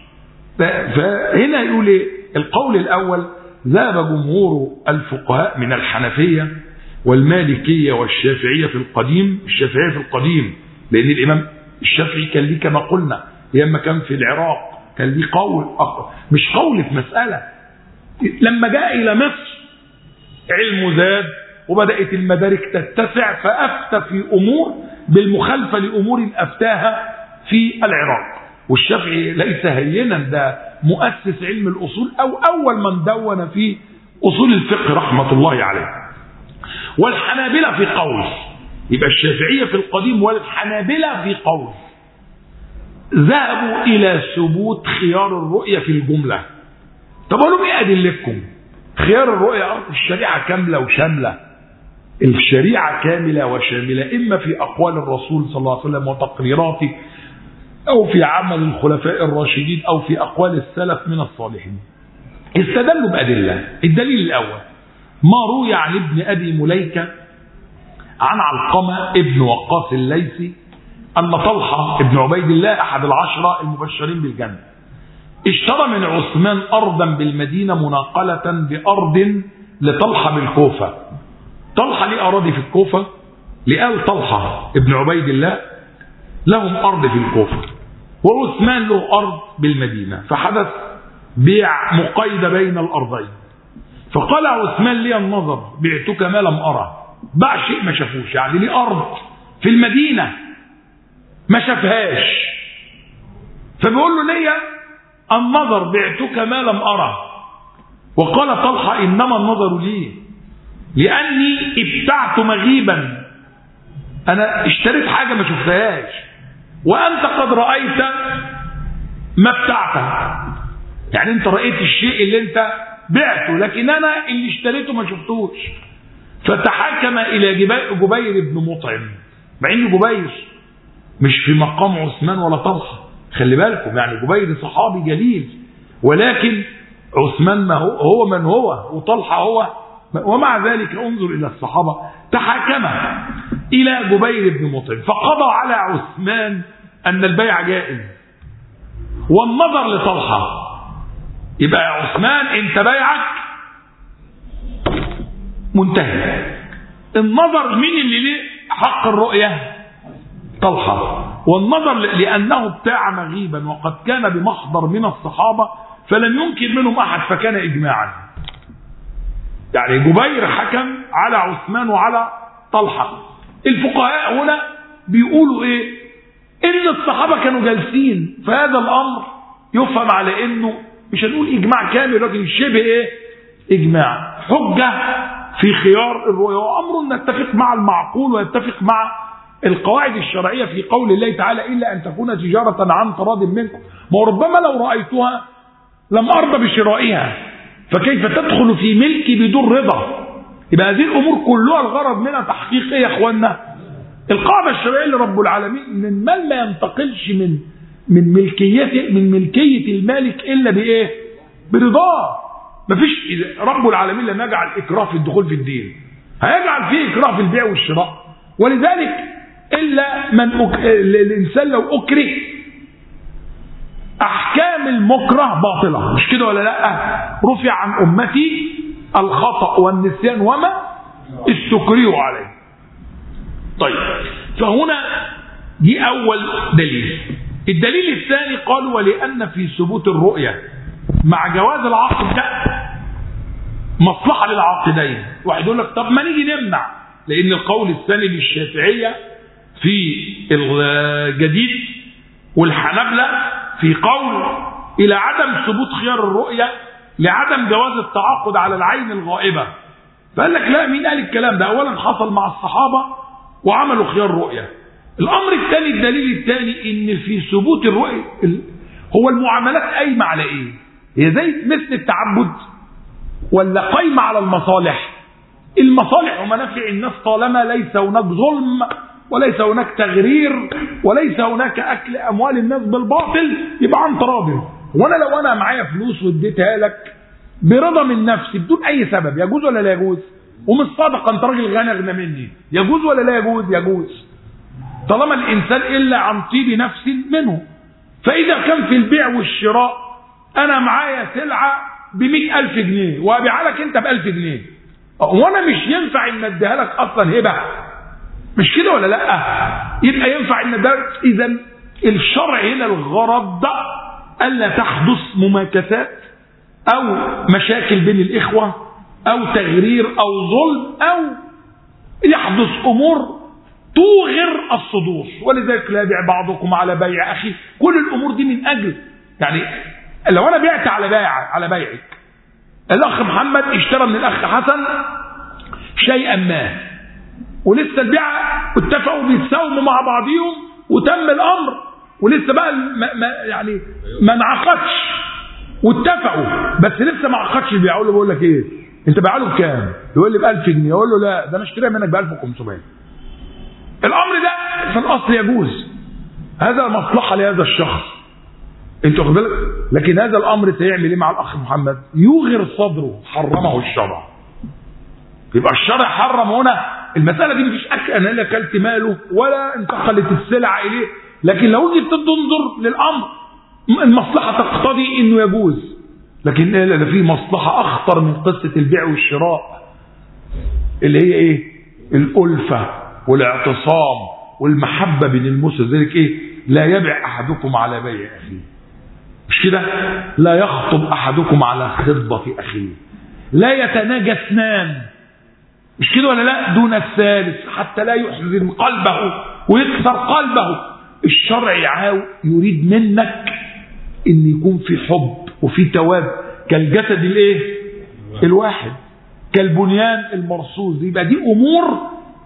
فهنا يقول ايه القول الاول ذهب جمهور الفقهاء من الحنفيه والمالكيه والشافعيه في القديم الشافعيه في القديم لان الامام الشافعي كان ليه كما قلنا لما كان في العراق كان ليه قول مش قول في مساله لما جاء الى مصر علمه زاد وبدات المدارك تتسع فافتى في امور بالمخالفه لامور افتاها في العراق والشافعي ليس هينا ده مؤسس علم الاصول او اول من دون في اصول الفقه رحمه الله عليه والحنابله في قول يبقى الشافعيه في القديم والحنابله في قول ذهبوا الى ثبوت خيار الرؤيه في الجمله طب اقول لهم ايه ادلتكم خيار الرؤيه الشريعه كامله وشامله الشريعه كامله وشامله اما في اقوال الرسول صلى الله عليه وسلم وتقريراته أو في عمل الخلفاء الراشدين أو في أقوال السلف من الصالحين استدلوا بأدلة الدليل الأول ما روي عن ابن أبي مليكة عن علقمة ابن وقاص الليثي أن طلحة ابن عبيد الله أحد العشرة المبشرين بالجنة اشترى من عثمان أرضا بالمدينة مناقلة بأرض لطلحة بالكوفة طلحة ليه أراضي في الكوفة لآل طلحة ابن عبيد الله لهم أرض في الكوفة وعثمان له أرض بالمدينة فحدث بيع مقيد بين الأرضين فقال عثمان لي النظر بعتك ما لم أرى باع شيء ما شافوش يعني لي أرض في المدينة ما شافهاش فبيقول له ليا النظر بعتك ما لم أرى وقال طلحة إنما النظر لي لأني ابتعت مغيبا أنا اشتريت حاجة ما شفتهاش وأنت قد رأيت ما ابتعته يعني أنت رأيت الشيء اللي أنت بعته لكن أنا اللي اشتريته ما شفتوش فتحاكم إلى جبير بن مطعم مع إن جبير مش في مقام عثمان ولا طلحة خلي بالكم يعني جبير صحابي جليل ولكن عثمان ما هو, هو من هو وطلحة هو ومع ذلك انظر إلى الصحابة تحاكم إلى جبير بن مطعم فقضى على عثمان أن البيع جائز والنظر لطلحة يبقى يا عثمان انت بيعك منتهي النظر مين اللي ليه حق الرؤية طلحة والنظر لأنه ابتاع مغيبا وقد كان بمحضر من الصحابة فلم ينكر منهم أحد فكان إجماعا يعني جبير حكم على عثمان وعلى طلحة الفقهاء هنا بيقولوا ايه ان الصحابة كانوا جالسين فهذا الامر يفهم على انه مش هنقول اجماع كامل لكن شبه ايه اجماع حجة في خيار الرؤيا وامر نتفق مع المعقول ويتفق مع القواعد الشرعية في قول الله تعالى إلا أن تكون تجارة عن تراض منكم ما ربما لو رأيتها لم أرضى بشرائها فكيف تدخل في ملكي بدون رضا يبقى هذه الامور كلها الغرض منها تحقيق ايه يا اخوانا القاعده الشرعيه لرب العالمين ان المال ما ينتقلش من من ملكيته من ملكيه المالك الا بايه برضاه مفيش رب العالمين لم يجعل اكراه في الدخول في الدين هيجعل فيه اكراه في البيع والشراء ولذلك الا من أك... الانسان لو اكره احكام المكره باطله مش كده ولا لا رفع عن امتي الخطا والنسيان وما استكرهوا عليه طيب فهنا دي اول دليل الدليل الثاني قالوا ولان في ثبوت الرؤيه مع جواز العقد ده مصلحه للعاقدين واحد يقول لك طب ما نيجي نمنع لان القول الثاني للشافعيه في الجديد والحنابله في قول الى عدم ثبوت خيار الرؤيه لعدم جواز التعاقد على العين الغائبه فقال لك لا مين قال الكلام ده اولا حصل مع الصحابه وعملوا خيار رؤيه الامر الثاني الدليل الثاني ان في ثبوت الرؤيه هو المعاملات قايمه على ايه هي زي مثل التعبد ولا قايمه على المصالح المصالح ومنافع الناس طالما ليس هناك ظلم وليس هناك تغرير وليس هناك اكل اموال الناس بالباطل يبقى عن تراضي وانا لو انا معايا فلوس واديتها لك برضا من نفسي بدون اي سبب يجوز ولا لا يجوز ومش صادق انت راجل غني اغنى مني يجوز ولا لا يجوز يجوز طالما الانسان الا عن طيب نفس منه فاذا كان في البيع والشراء انا معايا سلعه ب ألف جنيه وابيعها لك انت ب 1000 جنيه وانا مش ينفع ان اديها لك اصلا هبه مش كده ولا لا يبقى ينفع ان ده اذا الشرع هنا الغرض ده الا تحدث مماكسات او مشاكل بين الاخوه او تغرير او ظلم او يحدث امور توغر الصدور ولذلك لا يبيع بعضكم على بيع اخي كل الامور دي من اجل يعني لو انا بعت على بيع على بيعك الاخ محمد اشترى من الاخ حسن شيئا ما ولسه البيعه اتفقوا بيتساوموا مع بعضيهم وتم الامر ولسه بقى ما ما يعني ما انعقدش واتفقوا بس لسه ما عقدش البيع اقول له بقول لك ايه انت بايع له بكام؟ يقول لي ب 1000 جنيه اقول له لا ده انا اشتريها منك ب 1500 الامر ده في الاصل يجوز هذا مصلحه لهذا الشخص انت واخد بالك لكن هذا الامر سيعمل ايه مع الاخ محمد يوغر صدره حرمه الشرع يبقى الشرع حرم هنا المساله دي مفيش اكل انا لا اكلت ماله ولا انتقلت السلعه اليه لكن لو جيت تنظر للامر المصلحه تقتضي انه يجوز لكن لا ده في مصلحه اخطر من قصه البيع والشراء اللي هي ايه الالفه والاعتصام والمحبه بين المسلمين ذلك ايه لا يبع احدكم على بيع اخيه مش كده لا يخطب احدكم على خطبه اخيه لا يتناجى اثنان مش كده ولا لا دون الثالث حتى لا يحزن قلبه ويكسر قلبه الشرع يريد منك ان يكون في حب وفي تواب كالجسد الايه الواحد كالبنيان المرصوص يبقى دي امور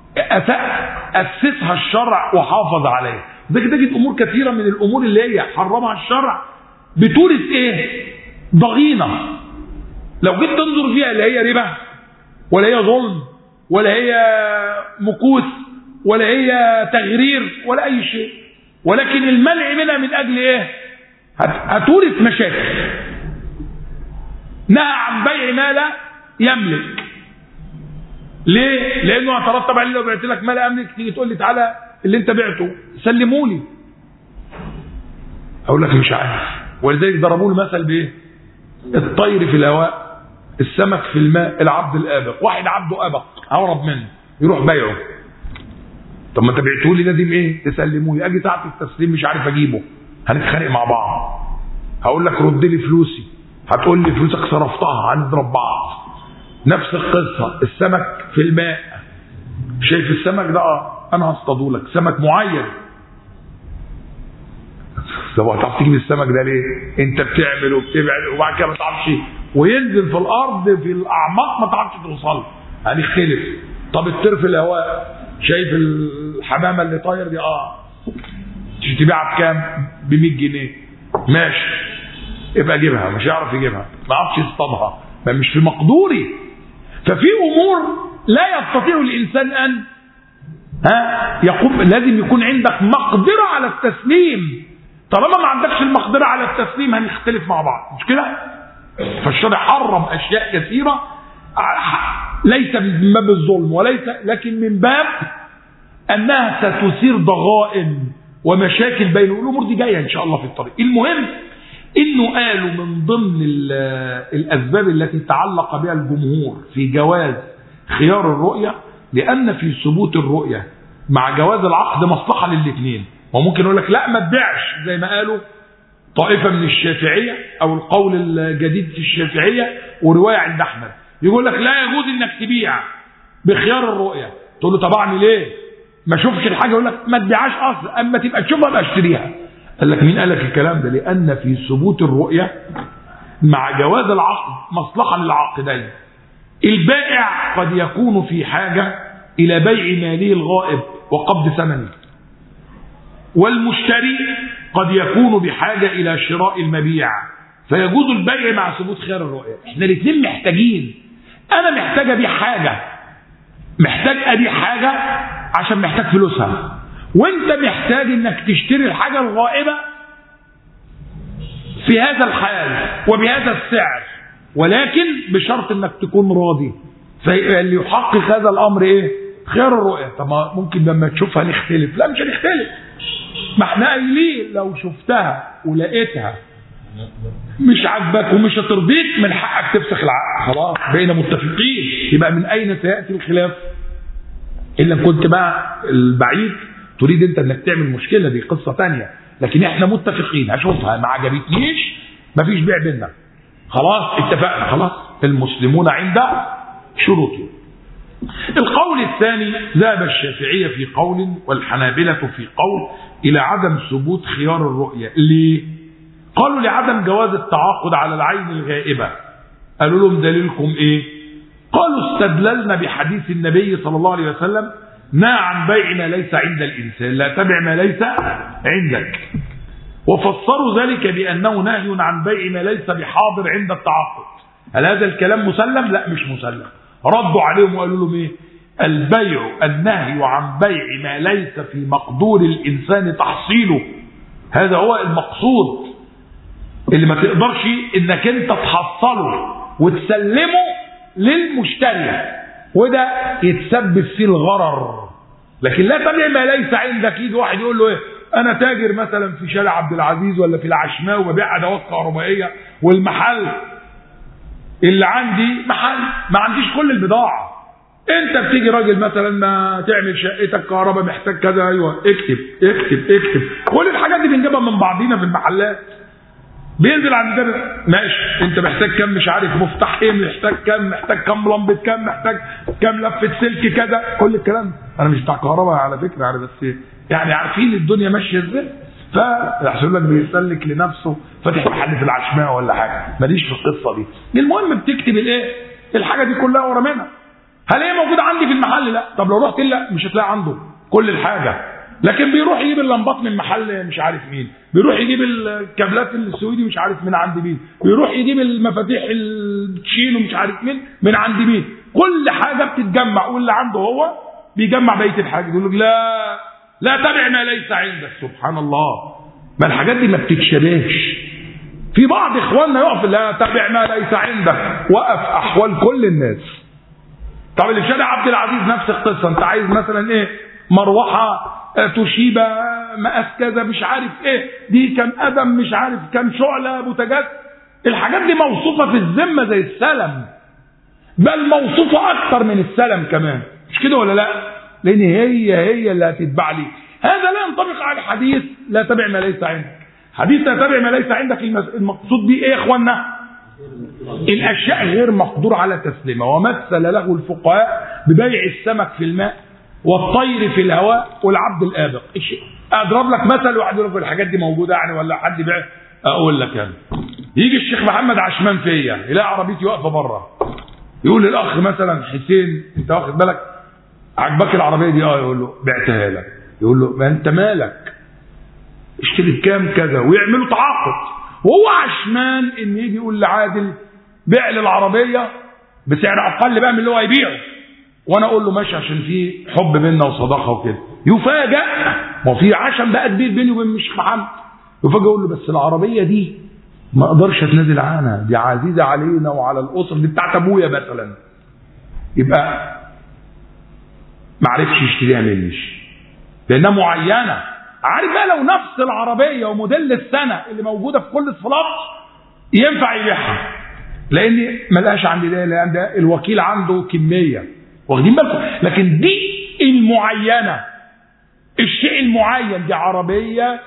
اسسها الشرع وحافظ عليها ده كده تجد امور كثيره من الامور اللي هي حرمها الشرع بتورث ايه ضغينه لو جيت تنظر فيها لا هي ربا ولا هي ظلم ولا هي مكوس ولا هي تغرير ولا اي شيء ولكن المنع منها من اجل ايه هتورث مشاكل نهى عن بيع ما لا يملك ليه لانه هترتب عليه لو بعت لك ما لا املك تيجي تقول لي تعالى اللي انت بعته سلموا لي اقول لك مش عارف ولذلك ضربوا له مثل بايه الطير في الهواء السمك في الماء العبد الابق واحد عبده ابق هرب منه يروح بيعه طب ما انت بعته لي لازم ايه تسلموا لي اجي ساعه التسليم مش عارف اجيبه هنتخانق مع بعض هقول لك رد لي فلوسي هتقول لي فلوسك صرفتها هنضرب بعض نفس القصه السمك في الماء شايف السمك ده اه انا هصطاده لك سمك معين طب هتعرف تجيب السمك ده ليه؟ انت بتعمل وبتبعد وبعد كده ما تعرفش وينزل في الارض في الاعماق ما تعرفش توصل هنختلف طب الطير في الهواء شايف الحمامه اللي طاير دي اه تبيعها بكام؟ ب 100 جنيه ماشي يبقى اجيبها مش هيعرف يجيبها ما يعرفش يصطادها ما مش في مقدوري ففي امور لا يستطيع الانسان ان ها يقوم لازم يكون عندك مقدره على التسليم طالما ما عندكش المقدره على التسليم هنختلف مع بعض مش كده فالشرع حرم اشياء كثيره ليس من باب الظلم وليس لكن من باب انها ستثير ضغائن ومشاكل بين الامور دي جايه ان شاء الله في الطريق المهم انه قالوا من ضمن الاسباب التي تعلق بها الجمهور في جواز خيار الرؤيه لان في ثبوت الرؤيه مع جواز العقد مصلحه للاثنين وممكن يقول لك لا ما تبيعش زي ما قالوا طائفه من الشافعيه او القول الجديد في الشافعيه وروايه عند احمد يقول لك لا يجوز انك تبيع بخيار الرؤيه تقول له طب اعمل ايه ما اشوفش الحاجه يقول لك ما تبيعهاش اصلا اما تبقى تشوفها ابقى اشتريها قال لك مين قال لك الكلام ده لان في ثبوت الرؤيه مع جواز العقد مصلحه للعاقدين البائع قد يكون في حاجه الى بيع ماله الغائب وقبض ثمنه والمشتري قد يكون بحاجه الى شراء المبيع فيجوز البيع مع ثبوت خيار الرؤيه احنا الاثنين محتاجين انا محتاج ابيع حاجه محتاج ابيع حاجه عشان محتاج فلوسها وانت محتاج انك تشتري الحاجه الغائبه في هذا الحال وبهذا السعر ولكن بشرط انك تكون راضي فاللي يحقق هذا الامر ايه خيار الرؤية طب ما ممكن لما تشوفها نختلف لا مش هنختلف ما احنا قايلين لو شفتها ولقيتها مش عاجبك ومش هترضيك من حقك تفسخ العقد خلاص بقينا متفقين يبقى من اين سياتي الخلاف الا كنت بقى البعيد تريد انت انك تعمل مشكله دي قصه تانية لكن احنا متفقين هشوفها ما عجبتنيش مفيش بيع بينا خلاص اتفقنا خلاص المسلمون عند شروطهم القول الثاني ذهب الشافعية في قول والحنابلة في قول إلى عدم ثبوت خيار الرؤية ليه؟ قالوا لعدم جواز التعاقد على العين الغائبة قالوا لهم دليلكم ايه قالوا استدللنا بحديث النبي صلى الله عليه وسلم نهى عن بيع ما ليس عند الإنسان لا تبع ما ليس عندك وفسروا ذلك بأنه نهي عن بيع ما ليس بحاضر عند التعاقد هل هذا الكلام مسلم؟ لا مش مسلم ردوا عليهم وقالوا لهم ايه البيع النهي عن بيع ما ليس في مقدور الإنسان تحصيله هذا هو المقصود اللي ما تقدرش انك انت تحصله وتسلمه للمشتري وده يتسبب فيه الغرر لكن لا تبيع ما ليس عندك يجي واحد يقول له ايه انا تاجر مثلا في شارع عبد العزيز ولا في العشماء وببيع ادوات كهربائيه والمحل اللي عندي محل ما عنديش كل البضاعه انت بتيجي راجل مثلا ما تعمل شقتك كهرباء محتاج كذا ايوه اكتب اكتب اكتب كل الحاجات دي بنجيبها من بعضينا في المحلات بينزل عند ده ماشي انت محتاج كم مش عارف مفتاح ايه محتاج كم محتاج كم لمبه كم محتاج كم لفه سلك كذا كل الكلام ده انا مش بتاع كهرباء على فكره يعني بس يعني عارفين الدنيا ماشيه ازاي فيحسب لك بيسلك لنفسه فاتح محل في العشماء ولا حاجه ماليش في القصه دي المهم بتكتب الايه الحاجه دي كلها ورا منها هل هي موجوده عندي في المحل لا طب لو رحت لا مش هتلاقي عنده كل الحاجه لكن بيروح يجيب اللمبات من محل مش عارف مين بيروح يجيب الكابلات السويدي مش عارف من عند مين بيروح يجيب المفاتيح التشينو مش عارف مين من عند مين كل حاجه بتتجمع واللي عنده هو بيجمع بقيه الحاجه يقول لك لا لا تبع ما ليس عندك سبحان الله ما الحاجات دي ما بتتشبهش في بعض اخواننا يقف لا تبع ما ليس عندك وقف احوال كل الناس طب اللي في شارع عبد العزيز نفس القصه انت عايز مثلا ايه مروحه توشيبا مقاس كذا مش عارف ايه دي كم قدم مش عارف كم شعله بوتاجاز الحاجات دي موصوفه في الذمه زي السلم بل موصوفه اكتر من السلم كمان مش كده ولا لا لان هي هي اللي هتتباع لي هذا لا ينطبق على الحديث لا تبع ما ليس عندك حديث لا تبع ما ليس عندك المقصود بيه ايه يا اخوانا الاشياء غير مقدور على تسليمها ومثل له الفقهاء ببيع السمك في الماء والطير في الهواء والعبد الآبق اضرب لك مثل واحد يقول لك الحاجات دي موجوده يعني ولا حد بيع اقول لك انا يجي الشيخ محمد عشمان فيا يلاقي عربيتي واقفه بره يقول للاخ مثلا حسين انت واخد بالك عجبك العربيه دي اه يقول له بعتها لك يقول له ما انت مالك اشتري بكام كذا ويعملوا تعاقد وهو عشمان ان يجي يقول لعادل بيع لي العربيه بسعر اقل بقى من اللي هو هيبيعه وانا اقول له ماشي عشان في حب بينا وصداقه وكده يفاجئ ما في عشم بقى كبير بيني وبين الشيخ محمد يفاجئ يقول له بس العربيه دي ما اقدرش اتنازل عنها دي عزيزه علينا وعلى الاسر دي بتاعت ابويا مثلا يبقى ما عرفش يشتريها منيش لانها معينه عارف بقى لو نفس العربيه وموديل السنه اللي موجوده في كل الصفات ينفع يبيعها لان ملهاش عندي ده لان ده الوكيل عنده كميه واخدين بالكم لكن دي المعينه الشيء المعين دي عربيه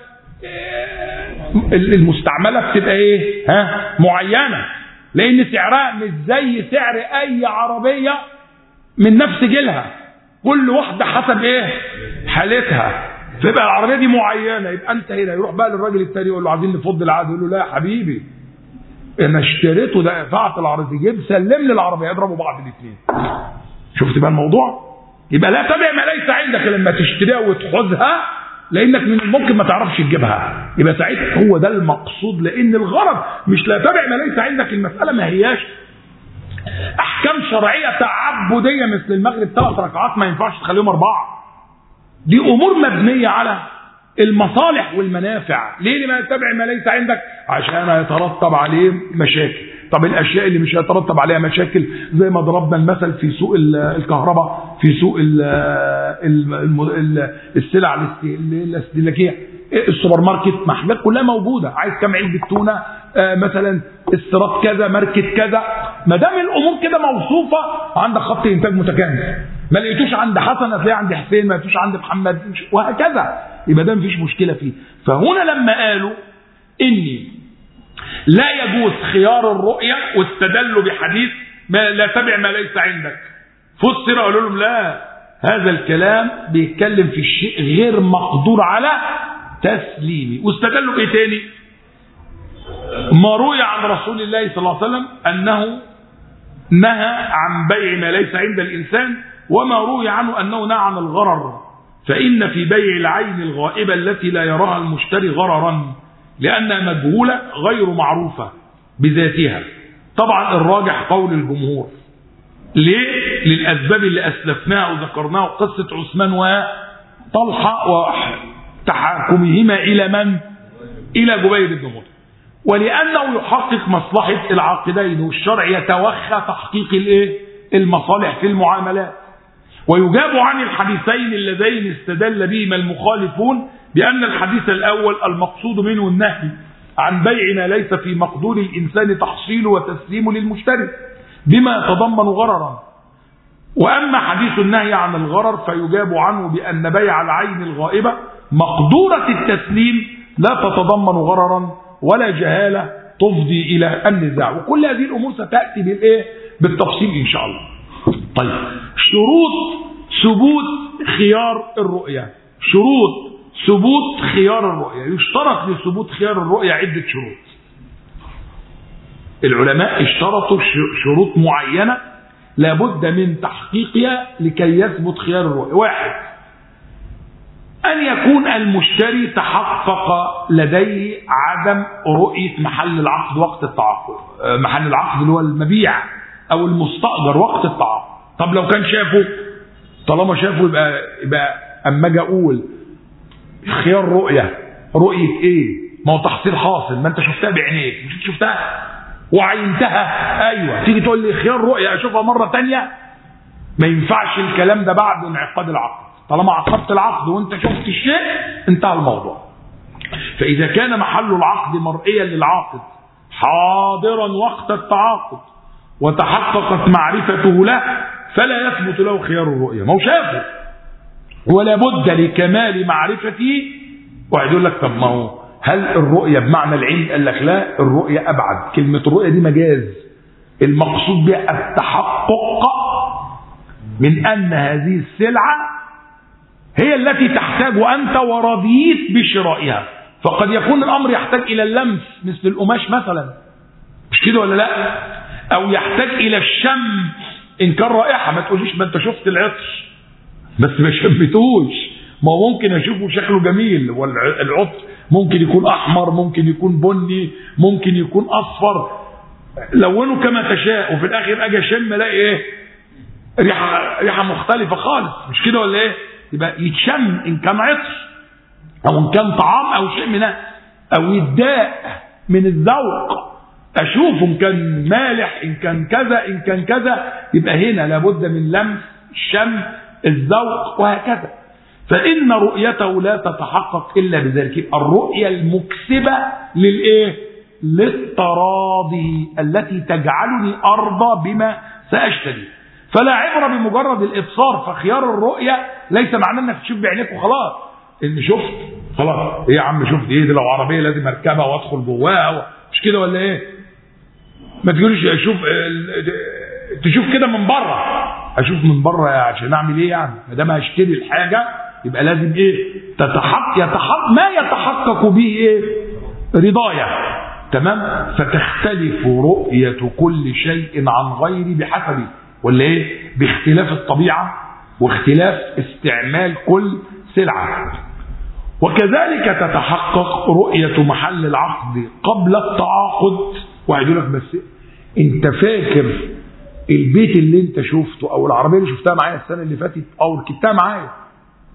المستعمله بتبقى ايه ها معينه لان سعرها مش زي سعر اي عربيه من نفس جيلها كل واحده حسب ايه حالتها فيبقى العربيه دي معينه يبقى انت هنا يروح بقى للراجل التاني يقول له عايزين نفض العقد يقول له لا يا حبيبي انا اشتريته ده دفعت العربيه جيب سلم لي العربيه يضربوا بعض الاثنين شفت بقى الموضوع يبقى لا تبع ما ليس عندك لما تشتريها وتحوزها لانك من الممكن ما تعرفش تجيبها يبقى ساعتها هو ده المقصود لان الغرض مش لا تبع ما ليس عندك المساله ما هياش احكام شرعيه تعبديه مثل المغرب ثلاث ركعات ما ينفعش تخليهم اربعه دي امور مبنيه على المصالح والمنافع ليه لما يتبع ما ليس عندك عشان يترتب عليه مشاكل طب الاشياء اللي مش هيترتب عليها مشاكل زي ما ضربنا المثل في سوق الكهرباء في سوق السلع الاستهلاكيه السوبر ماركت محلات كلها موجوده عايز كام علبه تونه آه مثلا استيراد كذا ماركت كذا ما دام الامور كده موصوفه عندك خط انتاج متكامل ما لقيتوش عند حسن هتلاقيه عند حسين ما لقيتوش عند محمد وهكذا يبقى ده مفيش مشكله فيه فهنا لما قالوا اني لا يجوز خيار الرؤيه واستدلوا بحديث ما لا تبع ما ليس عندك فسر قالوا لهم لا هذا الكلام بيتكلم في الشيء غير مقدور على تسليمه واستدلوا بايه تاني ما روي عن رسول الله صلى الله عليه وسلم انه نهى عن بيع ما ليس عند الانسان وما روي عنه انه نهى عن الغرر فان في بيع العين الغائبه التي لا يراها المشتري غررا لانها مجهوله غير معروفه بذاتها طبعا الراجح قول الجمهور ليه للاسباب اللي اسلفناها وذكرناها قصه عثمان وطلحه وتحاكمهما الى من الى جبير بن مطعم ولانه يحقق مصلحه العاقدين والشرع يتوخى تحقيق الايه المصالح في المعاملات ويجاب عن الحديثين اللذين استدل بهما المخالفون بأن الحديث الأول المقصود منه النهي عن بيع ما ليس في مقدور الإنسان تحصيله وتسليمه للمشتري بما يتضمن غررا وأما حديث النهي عن الغرر فيجاب عنه بأن بيع العين الغائبة مقدورة التسليم لا تتضمن غررا ولا جهالة تفضي إلى النزاع وكل هذه الأمور ستأتي بالإيه؟ بالتفصيل إن شاء الله طيب شروط ثبوت خيار الرؤية شروط ثبوت خيار الرؤية يشترط لثبوت خيار الرؤية عدة شروط العلماء اشترطوا شروط معينة لابد من تحقيقها لكي يثبت خيار الرؤية واحد أن يكون المشتري تحقق لديه عدم رؤية محل العقد وقت التعاقد محل العقد اللي هو المبيع أو المستأجر وقت التعاقد طب لو كان شافه طالما شافه يبقى يبقى اما اجي اقول خيار رؤيه رؤيه ايه؟ ما هو تحصيل حاصل ما انت شفتها بعينيك مش شفتها وعينتها ايوه تيجي تقول لي خيار رؤيه اشوفها مره ثانيه ما ينفعش الكلام ده بعد انعقاد العقد طالما عقدت العقد وانت شفت الشيء انتهى الموضوع فاذا كان محل العقد مرئيا للعاقد حاضرا وقت التعاقد وتحققت معرفته له فلا يثبت له خيار الرؤية ما هو شافه ولا بد لكمال معرفته واحد يقول لك طب ما هو هل الرؤية بمعنى العلم قال لك لا الرؤية أبعد كلمة الرؤية دي مجاز المقصود بها التحقق من أن هذه السلعة هي التي تحتاج أنت ورضيت بشرائها فقد يكون الأمر يحتاج إلى اللمس مثل القماش مثلا مش كده ولا لا أو يحتاج إلى الشم ان كان رائحه ما تقوليش ما انت شفت العطر بس ما شمتوش ما هو ممكن اشوفه شكله جميل والعطر ممكن يكون احمر ممكن يكون بني ممكن يكون اصفر لونه كما تشاء وفي الاخر اجي اشم الاقي ايه ريحه ريحه مختلفه خالص مش كده ولا ايه يبقى يتشم ان كان عطر او ان كان طعام او شيء من او يتضاء من الذوق اشوف ان كان مالح ان كان كذا ان كان كذا يبقى هنا لابد من لمس الشم الذوق وهكذا فان رؤيته لا تتحقق الا بذلك الرؤيه المكسبه للايه للتراضي التي تجعلني ارضى بما ساشتري فلا عبره بمجرد الابصار فخيار الرؤيه ليس معناه انك تشوف بعينيك وخلاص ان شفت خلاص ايه يا عم شفت ايه دي لو عربيه لازم اركبها وادخل جواها مش كده ولا ايه ما تقولش اشوف تشوف كده من بره اشوف من بره عشان اعمل ايه يعني ما دام هشتري الحاجه يبقى لازم ايه تتحقق يتحقق ما يتحقق به ايه رضايا تمام فتختلف رؤية كل شيء عن غيره بحسبه ولا ايه باختلاف الطبيعة واختلاف استعمال كل سلعة وكذلك تتحقق رؤية محل العقد قبل التعاقد واحد يقول لك بس انت فاكر البيت اللي انت شفته او العربيه اللي شفتها معايا السنه اللي فاتت او ركبتها معايا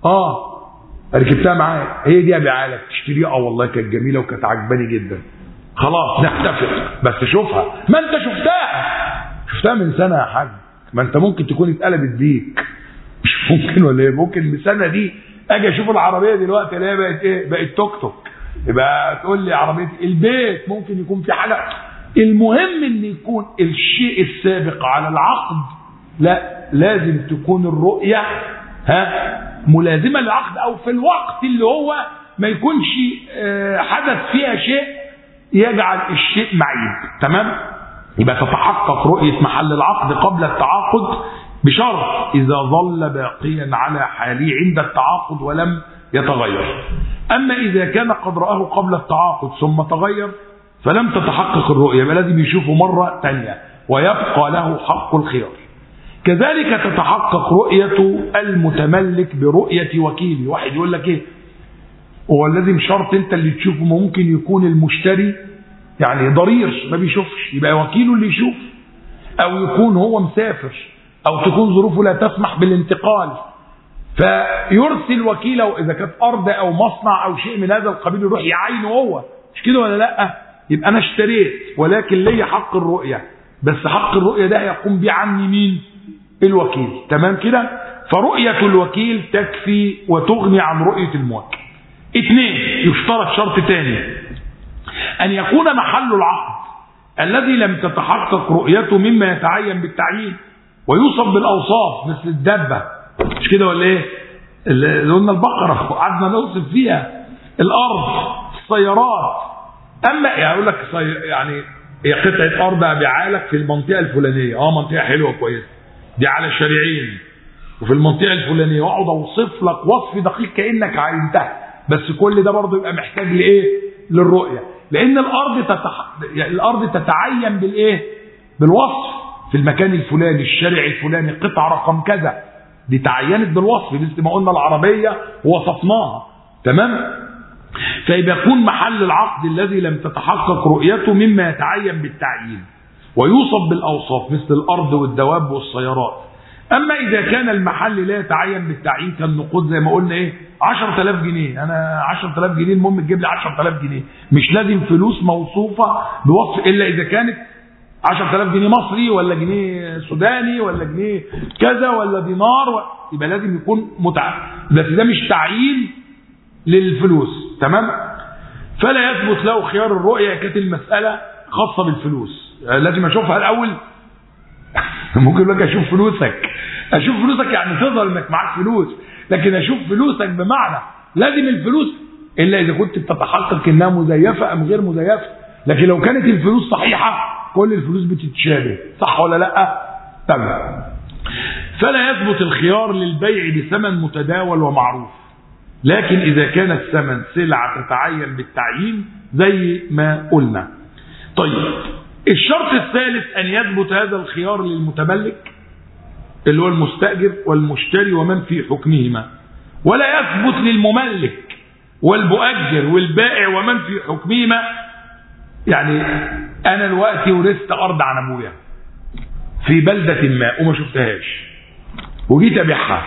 اه ركبتها معايا هي دي ابيعها لك تشتريها اه والله كانت جميله وكانت عجباني جدا خلاص نتفق بس شوفها ما انت شفتها شفتها من سنه يا حاج ما انت ممكن تكون اتقلبت بيك مش ممكن ولا ايه ممكن من سنه دي اجي اشوف العربيه دلوقتي الاقيها بقت ايه بقت توك توك يبقى تقول لي عربيه البيت ممكن يكون في حاجه المهم ان يكون الشيء السابق على العقد لا لازم تكون الرؤيه ها ملازمه للعقد او في الوقت اللي هو ما يكونش آه، حدث فيها شيء يجعل الشيء معيب تمام يبقى تتحقق رؤيه محل العقد قبل التعاقد بشرط اذا ظل باقيا على حاله عند التعاقد ولم يتغير اما اذا كان قد راه قبل التعاقد ثم تغير فلم تتحقق الرؤيه يبقى لازم يشوفه مره ثانيه ويبقى له حق الخيار كذلك تتحقق رؤية المتملك برؤية وكيله واحد يقول لك ايه هو لازم شرط انت اللي تشوفه ممكن يكون المشتري يعني ضرير ما بيشوفش يبقى وكيله اللي يشوف او يكون هو مسافر او تكون ظروفه لا تسمح بالانتقال فيرسل وكيله اذا كانت ارض او مصنع او شيء من هذا القبيل يروح يعينه هو مش كده ولا لا يبقى انا اشتريت ولكن لي حق الرؤيه بس حق الرؤيه ده هيقوم بيه عني مين الوكيل تمام كده فرؤية الوكيل تكفي وتغني عن رؤية الموكل اثنين يشترط شرط ثاني ان يكون محل العقد الذي لم تتحقق رؤيته مما يتعين بالتعيين ويوصف بالاوصاف مثل الدبه مش كده ولا ايه اللي قلنا البقره قعدنا نوصف فيها الارض السيارات اما يعني اقول لك يعني هي قطعه ارض ابيعها لك في المنطقه الفلانيه اه منطقه حلوه كويسه دي على الشارعين وفي المنطقه الفلانيه واقعد اوصف لك وصف دقيق كانك عينتها بس كل ده برضه يبقى محتاج لايه؟ للرؤيه لان الارض تتح... يعني الارض تتعين بالايه؟ بالوصف في المكان الفلاني الشارع الفلاني قطع رقم كذا دي تعينت بالوصف مثل ما قلنا العربيه ووصفناها تمام؟ فيبقى يكون محل العقد الذي لم تتحقق رؤيته مما يتعين بالتعيين ويوصف بالأوصاف مثل الأرض والدواب والسيارات أما إذا كان المحل لا يتعين بالتعيين كالنقود زي ما قلنا إيه 10000 جنيه أنا 10000 جنيه المهم تجيب لي 10000 جنيه مش لازم فلوس موصوفة بوصف إلا إذا كانت 10000 جنيه مصري ولا جنيه سوداني ولا جنيه كذا ولا دينار و... يبقى لازم يكون متعة بس ده مش تعيين للفلوس تمام فلا يثبت له خيار الرؤية كانت المسألة خاصة بالفلوس لازم اشوفها الاول ممكن يقول لك اشوف فلوسك اشوف فلوسك يعني تظهر انك معاك فلوس لكن اشوف فلوسك بمعنى لازم الفلوس الا اذا كنت بتتحقق انها مزيفه ام غير مزيفه لكن لو كانت الفلوس صحيحه كل الفلوس بتتشابه صح ولا لا تمام فلا يثبت الخيار للبيع بثمن متداول ومعروف لكن اذا كان الثمن سلعه تتعين بالتعيين زي ما قلنا طيب الشرط الثالث أن يثبت هذا الخيار للمتملك اللي هو المستأجر والمشتري ومن في حكمهما ولا يثبت للمملك والمؤجر والبائع ومن في حكمهما يعني أنا دلوقتي ورثت أرض عن أبويا في بلدة ما وما شفتهاش وجيت أبيعها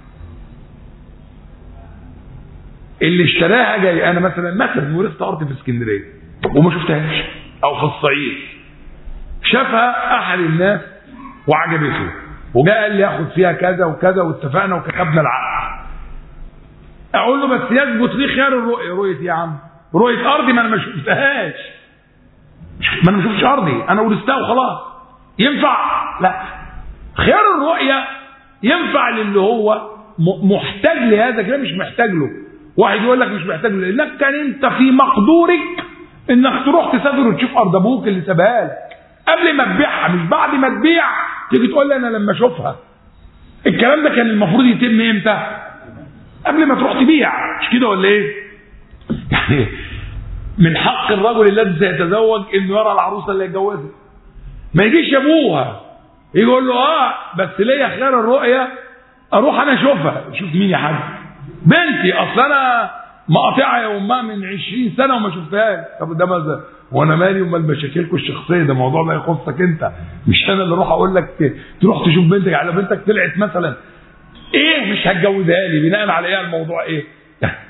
اللي اشتراها جاي أنا مثلا مثلا ورثت أرض في اسكندرية وما شفتهاش أو في الصعيد شافها احد الناس وعجبته وجاء قال لي ياخد فيها كذا وكذا واتفقنا وكتبنا العقد اقول له بس يثبت لي خيار الرؤيه رؤيه يا عم رؤيه ارضي ما انا ما شفتهاش ما انا ما شفتش ارضي انا ورثتها وخلاص ينفع لا خيار الرؤيه ينفع للي هو محتاج لهذا كده مش محتاج له واحد يقول لك مش محتاج له لانك كان انت في مقدورك انك تروح تسافر وتشوف ارض ابوك اللي سابها لك قبل ما تبيعها مش بعد ما تبيع تيجي تقول لي انا لما اشوفها الكلام ده كان المفروض يتم امتى قبل ما تروح تبيع مش كده ولا ايه يعني من حق الرجل الذي سيتزوج انه يرى العروسه اللي هيتجوزها ما يجيش ابوها يقول له اه بس ليا خيار الرؤيه اروح انا اشوفها شوف مين يا حاج بنتي اصل انا مقاطعها يا امها من 20 سنه وما شفتهاش طب ده ماذا وانا مالي امال مشاكلكم الشخصيه ده موضوع لا يخصك انت مش انا اللي اروح اقول لك تروح تشوف بنتك على بنتك طلعت مثلا ايه مش هتجوزها لي بناء على ايه الموضوع ايه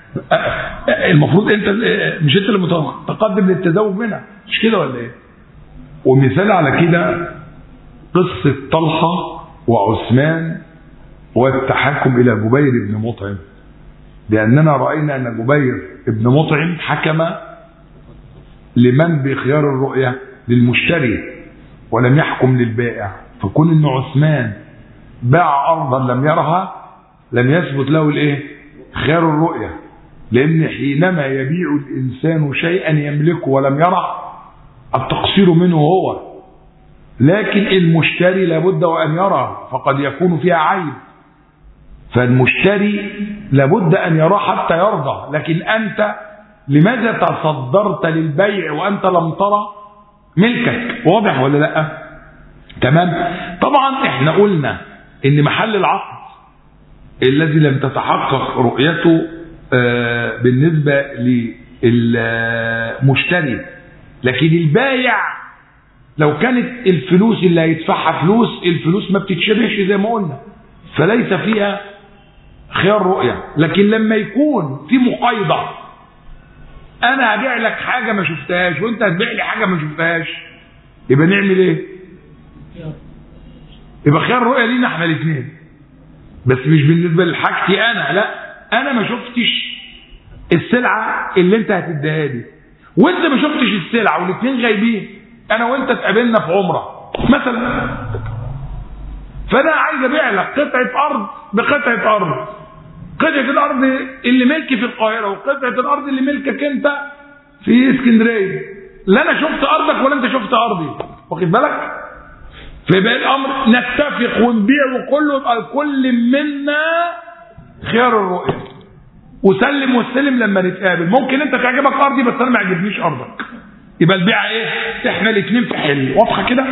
المفروض انت مش انت اللي متقدم للتزوج منها مش كده ولا ايه ومثال على كده قصة طلحة وعثمان والتحكم إلى جبير بن مطعم لأننا رأينا أن جبير بن مطعم حكم لمن بخيار الرؤية للمشتري ولم يحكم للبائع فكون أن عثمان باع أرضا لم يرها لم يثبت له الايه خيار الرؤية لأن حينما يبيع الإنسان شيئا يملكه ولم يره التقصير منه هو لكن المشتري لابد وأن يرى فقد يكون فيها عيب فالمشتري لابد أن يرى حتى يرضى لكن أنت لماذا تصدرت للبيع وأنت لم ترى ملكك واضح ولا لا تمام طبعا احنا قلنا ان محل العقد الذي لم تتحقق رؤيته بالنسبة للمشتري لكن البايع لو كانت الفلوس اللي هيدفعها فلوس الفلوس ما بتتشبهش زي ما قلنا فليس فيها خيار رؤية لكن لما يكون في مقايضة انا هبيع لك حاجة ما شفتهاش وانت هتبيع لي حاجة ما شفتهاش يبقى نعمل ايه يبقى خيار رؤية لينا احنا الاثنين بس مش بالنسبة لحاجتي انا لا انا ما شفتش السلعة اللي انت هتديها لي وانت ما شفتش السلعة والاثنين غايبين انا وانت اتقابلنا في عمرة مثلا فانا عايز ابيع لك قطعة ارض بقطعة ارض قطعة الارض اللي ملكي في القاهرة وقطعة الارض اللي ملكك انت في اسكندرية لا انا شفت ارضك ولا انت شفت ارضي واخد بالك فيبقى الامر نتفق ونبيع وكله يبقى الكل منا خيار الرؤية وسلم واستلم لما نتقابل ممكن انت تعجبك ارضي بس انا ما عجبنيش ارضك يبقى البيعه ايه احنا الاثنين في حل واضحه كده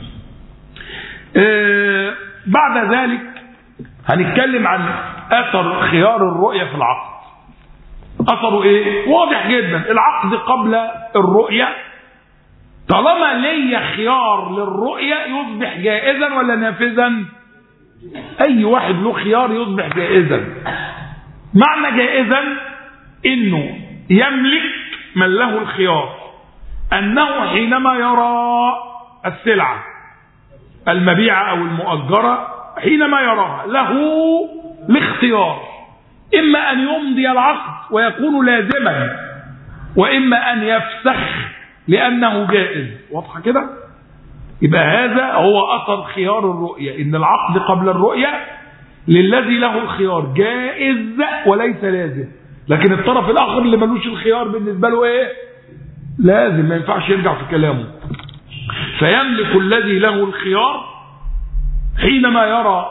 آه بعد ذلك هنتكلم عن اثر خيار الرؤيه في العقد اثره ايه واضح جدا العقد قبل الرؤيه طالما ليا خيار للرؤيه يصبح جائزا ولا نافذا اي واحد له خيار يصبح جائزا معنى جائزا انه يملك من له الخيار انه حينما يرى السلعه المبيعه او المؤجره حينما يراها له الاختيار اما ان يمضي العقد ويكون لازما واما ان يفسخ لانه جائز واضحه كده يبقى هذا هو اثر خيار الرؤيه ان العقد قبل الرؤيه للذي له الخيار جائز وليس لازم لكن الطرف الاخر اللي ملوش الخيار بالنسبه له ايه لازم ما ينفعش يرجع في كلامه فيملك الذي له الخيار حينما يرى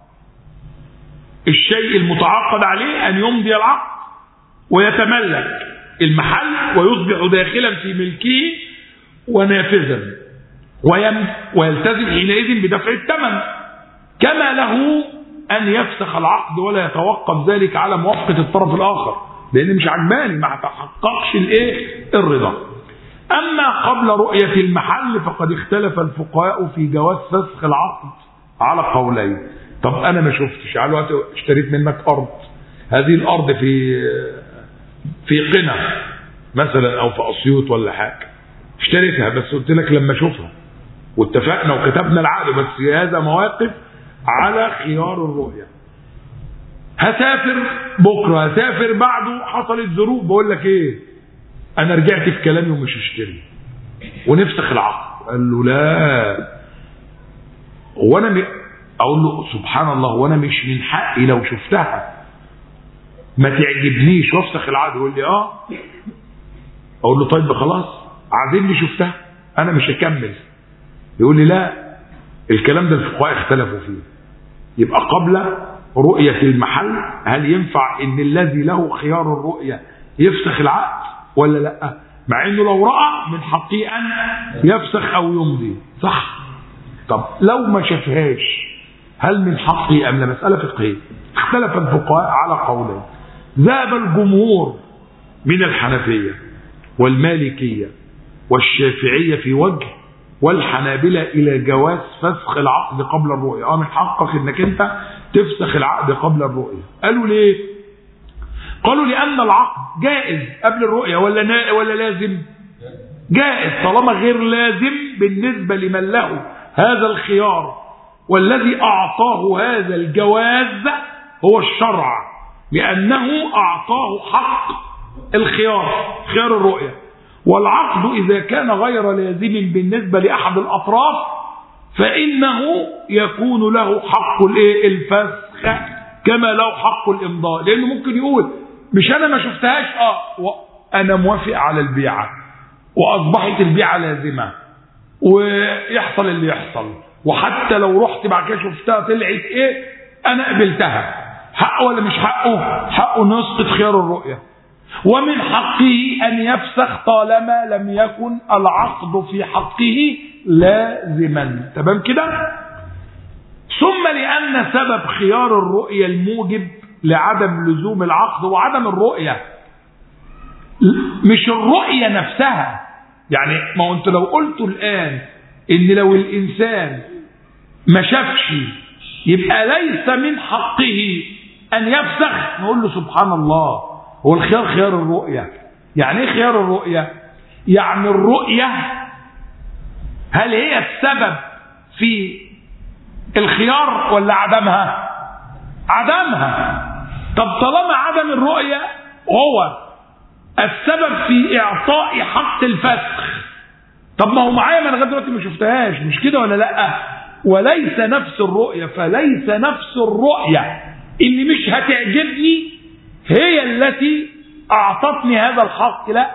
الشيء المتعاقد عليه ان يمضي العقد ويتملك المحل ويصبح داخلا في ملكه ونافذا ويم ويلتزم حينئذ بدفع الثمن كما له أن يفسخ العقد ولا يتوقف ذلك على موافقة الطرف الآخر لأن مش عجباني ما تحققش الإيه الرضا أما قبل رؤية المحل فقد اختلف الفقهاء في جواز فسخ العقد على قولين طب أنا ما شفتش على الوقت اشتريت منك أرض هذه الأرض في في قنا مثلا أو في أسيوط ولا حاجة اشتريتها بس قلت لك لما أشوفها واتفقنا وكتبنا العقد بس هذا مواقف على خيار الرؤية هسافر بكرة هسافر بعده حصلت ظروف بقول لك ايه انا رجعت في كلامي ومش هشتري ونفسخ العقد قال له لا هو انا م... اقول له سبحان الله وانا مش من حقي لو شفتها ما تعجبنيش وافسخ العقد يقول لي اه اقول له طيب خلاص عايزني شفتها انا مش هكمل يقول لي لا الكلام ده الفقهاء اختلفوا فيه يبقى قبل رؤية المحل هل ينفع ان الذي له خيار الرؤية يفسخ العقد ولا لا مع انه لو رأى من حقه ان يفسخ او يمضي صح طب لو ما شافهاش هل من حقه ام لا مسألة فقهية اختلف الفقهاء على قولين ذهب الجمهور من الحنفية والمالكية والشافعية في وجه والحنابلة إلى جواز فسخ العقد قبل الرؤية اه من حقك انك انت تفسخ العقد قبل الرؤية قالوا ليه قالوا لأن العقد جائز قبل الرؤية ولا ولا لازم جائز طالما غير لازم بالنسبة لمن له هذا الخيار والذي أعطاه هذا الجواز هو الشرع لأنه أعطاه حق الخيار خيار الرؤية والعقد إذا كان غير لازم بالنسبة لأحد الأطراف فإنه يكون له حق الفسخ كما له حق الإمضاء لأنه ممكن يقول مش أنا ما شفتهاش آه أنا موافق على البيعة وأصبحت البيعة لازمة ويحصل اللي يحصل وحتى لو رحت بعد كده شفتها طلعت ايه انا قبلتها حقه ولا مش حقه حقه انه يسقط خيار الرؤيه ومن حقه ان يفسخ طالما لم يكن العقد في حقه لازما تمام كده ثم لان سبب خيار الرؤيه الموجب لعدم لزوم العقد وعدم الرؤيه مش الرؤيه نفسها يعني ما هو انت لو قلت الان ان لو الانسان ما شافش يبقى ليس من حقه ان يفسخ نقول له سبحان الله هو الخيار خيار الرؤية يعني ايه خيار الرؤية يعني الرؤية هل هي السبب في الخيار ولا عدمها عدمها طب طالما عدم الرؤية هو السبب في اعطاء حق الفسخ طب ما هو معايا ما انا لغايه دلوقتي ما شفتهاش مش كده ولا لا وليس نفس الرؤية فليس نفس الرؤية اللي مش هتعجبني هي التي أعطتني هذا الحق لا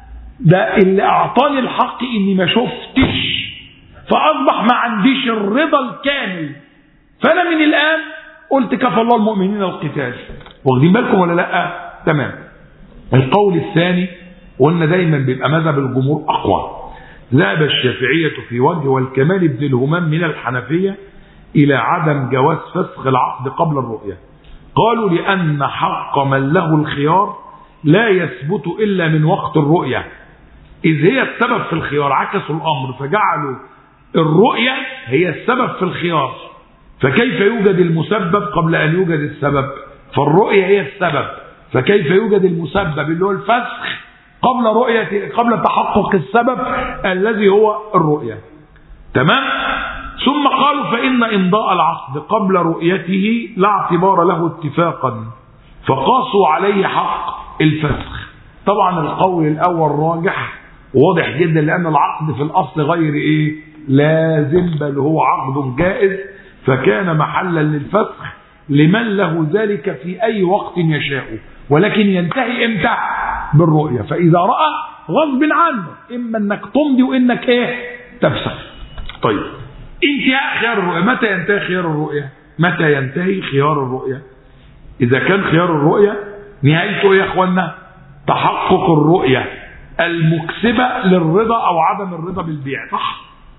ده اللي أعطاني الحق إني ما شفتش فأصبح ما عنديش الرضا الكامل فأنا من الآن قلت كفى الله المؤمنين القتال واخدين بالكم ولا لا تمام القول الثاني قلنا دايما بيبقى مذهب الجمهور أقوى ذهب الشافعية في وجه والكمال ابن الهمام من الحنفية إلى عدم جواز فسخ العقد قبل الرؤية قالوا لأن حق من له الخيار لا يثبت إلا من وقت الرؤية إذ هي السبب في الخيار عكسوا الأمر فجعلوا الرؤية هي السبب في الخيار فكيف يوجد المسبب قبل أن يوجد السبب فالرؤية هي السبب فكيف يوجد المسبب اللي هو الفسخ قبل رؤية قبل تحقق السبب الذي هو الرؤية تمام ثم قالوا فإن إمضاء العقد قبل رؤيته لا اعتبار له اتفاقا فقاسوا عليه حق الفسخ طبعا القول الأول راجح واضح جدا لأن العقد في الأصل غير إيه لازم بل هو عقد جائز فكان محلا للفسخ لمن له ذلك في أي وقت يشاء ولكن ينتهي امتى بالرؤية فإذا رأى غصب عنه إما أنك تمضي وإنك إيه تفسخ طيب انتهاء خيار الرؤية متى ينتهي خيار الرؤية متى ينتهي خيار الرؤية إذا كان خيار الرؤية نهايته إيه يا إخوانا تحقق الرؤية المكسبة للرضا أو عدم الرضا بالبيع صح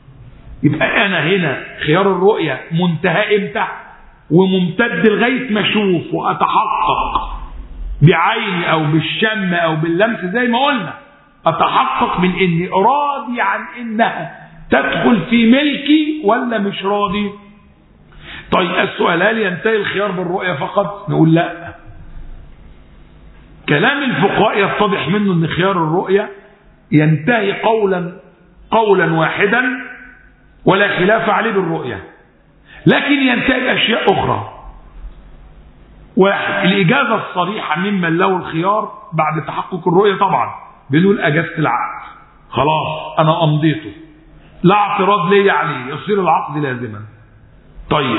يبقى أنا هنا خيار الرؤية منتهى إمتى وممتد لغاية ما أشوف وأتحقق بعيني او بالشم او باللمس زي ما قلنا اتحقق من اني راضي عن انها تدخل في ملكي ولا مش راضي طيب السؤال هل ينتهي الخيار بالرؤية فقط نقول لا كلام الفقهاء يتضح منه ان خيار الرؤية ينتهي قولا قولا واحدا ولا خلاف عليه بالرؤية لكن ينتهي بأشياء أخرى واحد الإجازة الصريحة ممن له الخيار بعد تحقق الرؤية طبعا بنقول أجازة العقد خلاص أنا أمضيته لا اعتراض لي عليه يصير العقد لازما طيب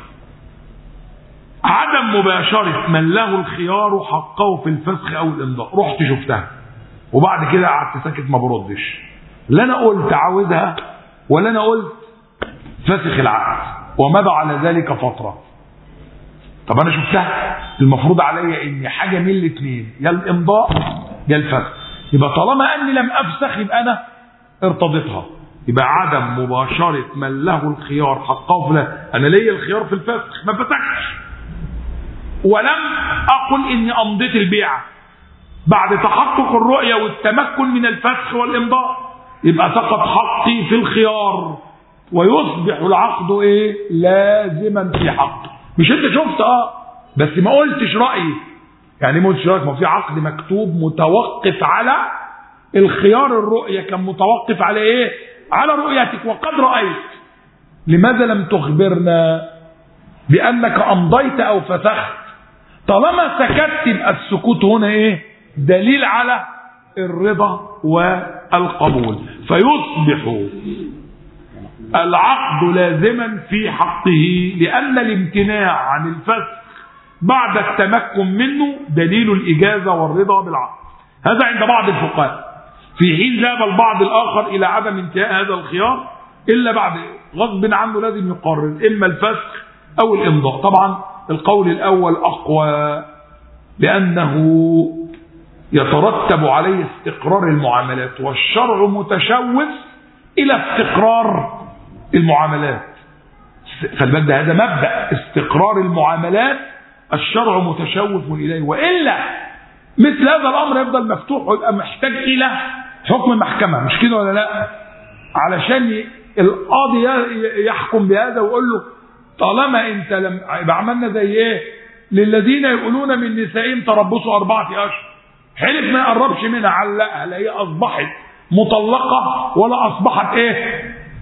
عدم مباشرة من له الخيار حقه في الفسخ أو الإمضاء رحت شفتها وبعد كده قعدت ساكت ما بردش لا أنا قلت عاوزها ولا أنا قلت فسخ العقد ومضى على ذلك فترة طب انا شفتها المفروض عليا اني حاجه من الاثنين يا الامضاء يا الفسخ يبقى طالما اني لم افسخ يبقى انا ارتضيتها يبقى عدم مباشرة من له الخيار حقه في انا ليا الخيار في الفسخ ما فتحش ولم اقل اني امضيت البيعة بعد تحقق الرؤية والتمكن من الفسخ والامضاء يبقى سقط حقي في الخيار ويصبح العقد ايه لازما في حقي مش انت شفت اه بس ما قلتش رأيي يعني ايه اشتراك ما في عقد مكتوب متوقف على الخيار الرؤية كان متوقف على ايه على رؤيتك وقد رأيت لماذا لم تخبرنا بأنك أمضيت أو فسخت طالما سكت يبقى السكوت هنا ايه دليل على الرضا والقبول فيصبح العقد لازما في حقه لأن الامتناع عن الفسخ بعد التمكن منه دليل الإجازة والرضا بالعقد هذا عند بعض الفقهاء في حين ذهب البعض الآخر إلى عدم انتهاء هذا الخيار إلا بعد غصب عنه لازم يقرر إما الفسخ أو الإمضاء طبعا القول الأول أقوى لأنه يترتب عليه استقرار المعاملات والشرع متشوف إلى استقرار المعاملات خلي بالك ده هذا مبدأ استقرار المعاملات الشرع متشوف إليه وإلا مثل هذا الأمر يفضل مفتوح ويبقى محتاج إلى حكم محكمة مش كده ولا لا علشان القاضي يحكم بهذا ويقول له طالما انت لم يبقى عملنا زي ايه للذين يقولون من نسائهم تربصوا أربعة أشهر حلف ما يقربش منها علقها لا هي أصبحت مطلقة ولا أصبحت إيه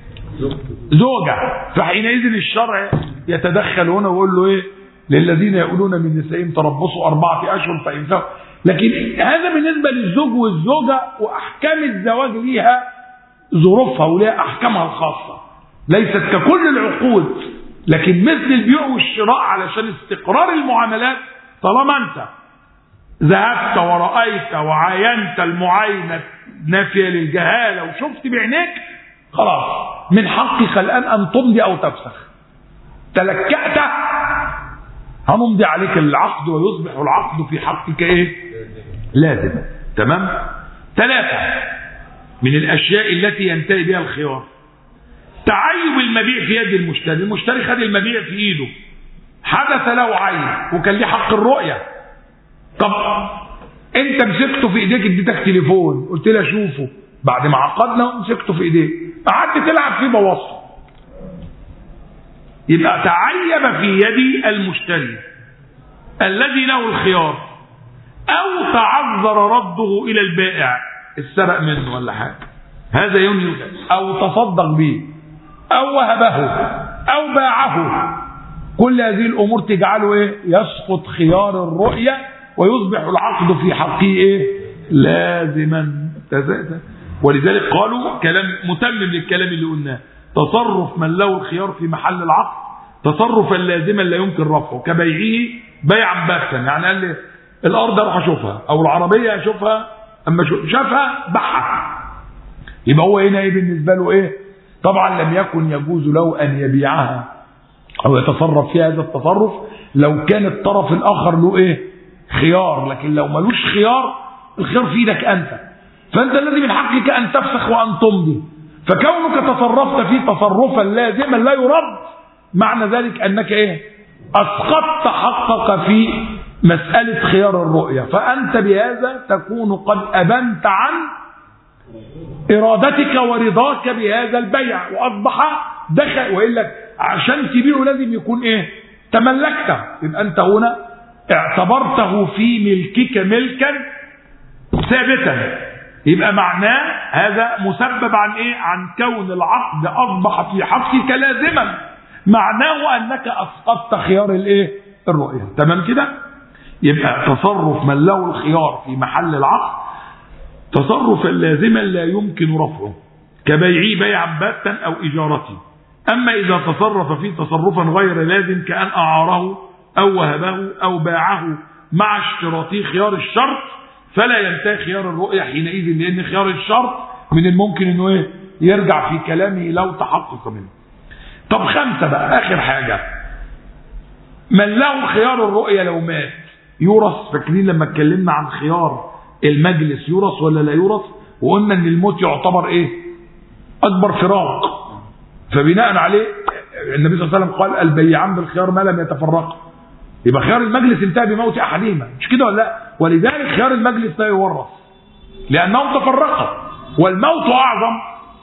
زوجة فحينئذ الشرع يتدخل هنا ويقول له إيه للذين يقولون من نسائهم تربصوا أربعة أشهر فإمساكوا لكن هذا بالنسبة للزوج والزوجة وأحكام الزواج ليها ظروفها وليها أحكامها الخاصة ليست ككل العقود لكن مثل البيع والشراء علشان استقرار المعاملات طالما أنت ذهبت ورأيت وعاينت المعاينة نافية للجهالة وشفت بعينيك خلاص من حقك الآن أن تمضي أو تفسخ تلكأت هنمضي عليك العقد ويصبح العقد في حقك ايه لازم تمام ثلاثة من الأشياء التي ينتهي بها الخيار تعيب المبيع في يد المشتري المشتري خد المبيع في ايده حدث له عين وكان ليه حق الرؤية طب انت مسكته في ايديك اديتك تليفون قلت لي اشوفه بعد ما عقدنا مسكته في ايديك قعدت تلعب فيه بوظته يبقى تعيب في يد المشتري الذي له الخيار او تعذر رده الى البائع اتسرق منه ولا حاجه هذا ينهي او تصدق به او وهبه او باعه كل هذه الامور تجعله ايه يسقط خيار الرؤيه ويصبح العقد في حقه ايه لازما ولذلك قالوا كلام متمم للكلام اللي قلناه تصرف من له الخيار في محل العقد تصرفا لازما لا يمكن رفعه كبيعه بيعا باتا يعني قال لي الارض اروح اشوفها او العربيه اشوفها اما شافها باعها يبقى هو هنا ايه بالنسبه له ايه طبعا لم يكن يجوز له ان يبيعها او يتصرف فيها هذا التصرف لو كان الطرف الاخر له ايه خيار لكن لو ملوش خيار الخيار في ايدك انت فانت الذي من حقك ان تفسخ وان تمضي فكونك تصرفت فيه تصرفا لازما لا يرد معنى ذلك انك ايه اسقطت حقك في مسألة خيار الرؤية فأنت بهذا تكون قد أبنت عن إرادتك ورضاك بهذا البيع وأصبح دخل وإلا عشان تبيعه لازم يكون إيه تملكته يبقى أنت هنا اعتبرته في ملكك ملكا ثابتا يبقى معناه هذا مسبب عن ايه عن كون العقد اصبح في حقك لازما معناه انك اسقطت خيار الايه الرؤيه تمام كده يبقى تصرف من له الخيار في محل العقد تصرفا لازما لا يمكن رفعه كبيعي بيعا باتا او اجارته اما اذا تصرف فيه تصرفا غير لازم كان اعاره او وهبه او باعه مع اشتراطه خيار الشرط فلا ينتهي خيار الرؤية حينئذ لأن خيار الشرط من الممكن أنه إيه يرجع في كلامه لو تحقق منه طب خمسة بقى آخر حاجة من له خيار الرؤية لو مات يورث فاكرين لما اتكلمنا عن خيار المجلس يورث ولا لا يورث وقلنا ان الموت يعتبر ايه اكبر فراق فبناء عليه النبي صلى الله عليه وسلم قال البيعان بالخيار ما لم يتفرقا يبقى خيار المجلس انتهى بموت احدهما مش كده ولا لا ولذلك خيار المجلس لا يورث لانهم تفرقا والموت اعظم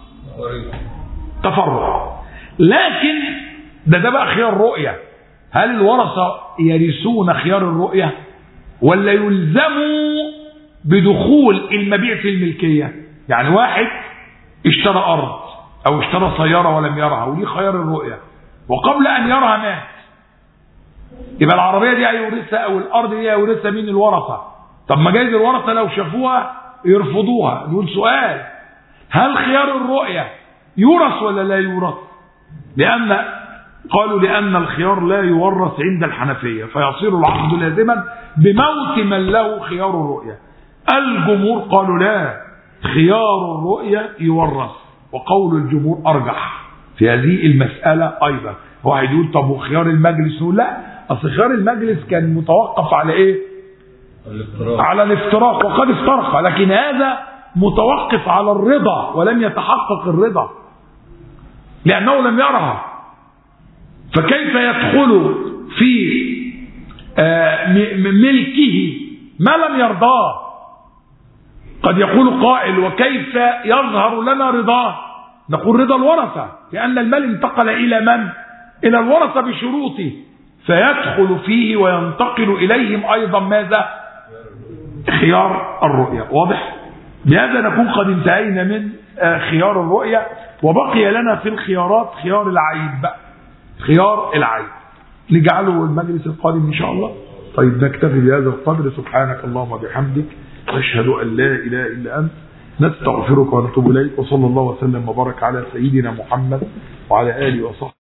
تفرق لكن ده ده بقى خيار رؤيه هل الورثه يرثون خيار الرؤيه ولا يلزموا بدخول المبيع في الملكية يعني واحد اشترى أرض أو اشترى سيارة ولم يرها ودي خيار الرؤية وقبل أن يرها مات يبقى العربية دي هيورثها أو الأرض دي هيورثها مين الورثة طب ما جايز الورثة لو شافوها يرفضوها نقول سؤال هل خيار الرؤية يورث ولا لا يورث لأن قالوا لأن الخيار لا يورث عند الحنفية فيصير العقد لازما بموت من له خيار الرؤية الجمهور قالوا لا خيار الرؤية يورث وقول الجمهور أرجح في هذه المسألة أيضا واحد يقول طب وخيار المجلس لا أصل خيار المجلس كان متوقف على إيه الافتراق على الافتراق وقد افترق لكن هذا متوقف على الرضا ولم يتحقق الرضا لأنه لم يرها فكيف يدخل في آه، م- م- ملكه ما لم يرضاه قد يقول قائل وكيف يظهر لنا رضاه نقول رضا الورثة لأن المال انتقل إلى من إلى الورثة بشروطه فيدخل فيه وينتقل إليهم أيضا ماذا خيار الرؤية واضح بهذا نكون قد انتهينا من آه، خيار الرؤية وبقي لنا في الخيارات خيار العيب بقى خيار العيب نجعله المجلس القادم إن شاء الله طيب نكتفي بهذا القدر سبحانك اللهم وبحمدك نشهد أن لا إله إلا أنت نستغفرك ونتوب إليك وصلى الله وسلم وبارك على سيدنا محمد وعلى آله وصحبه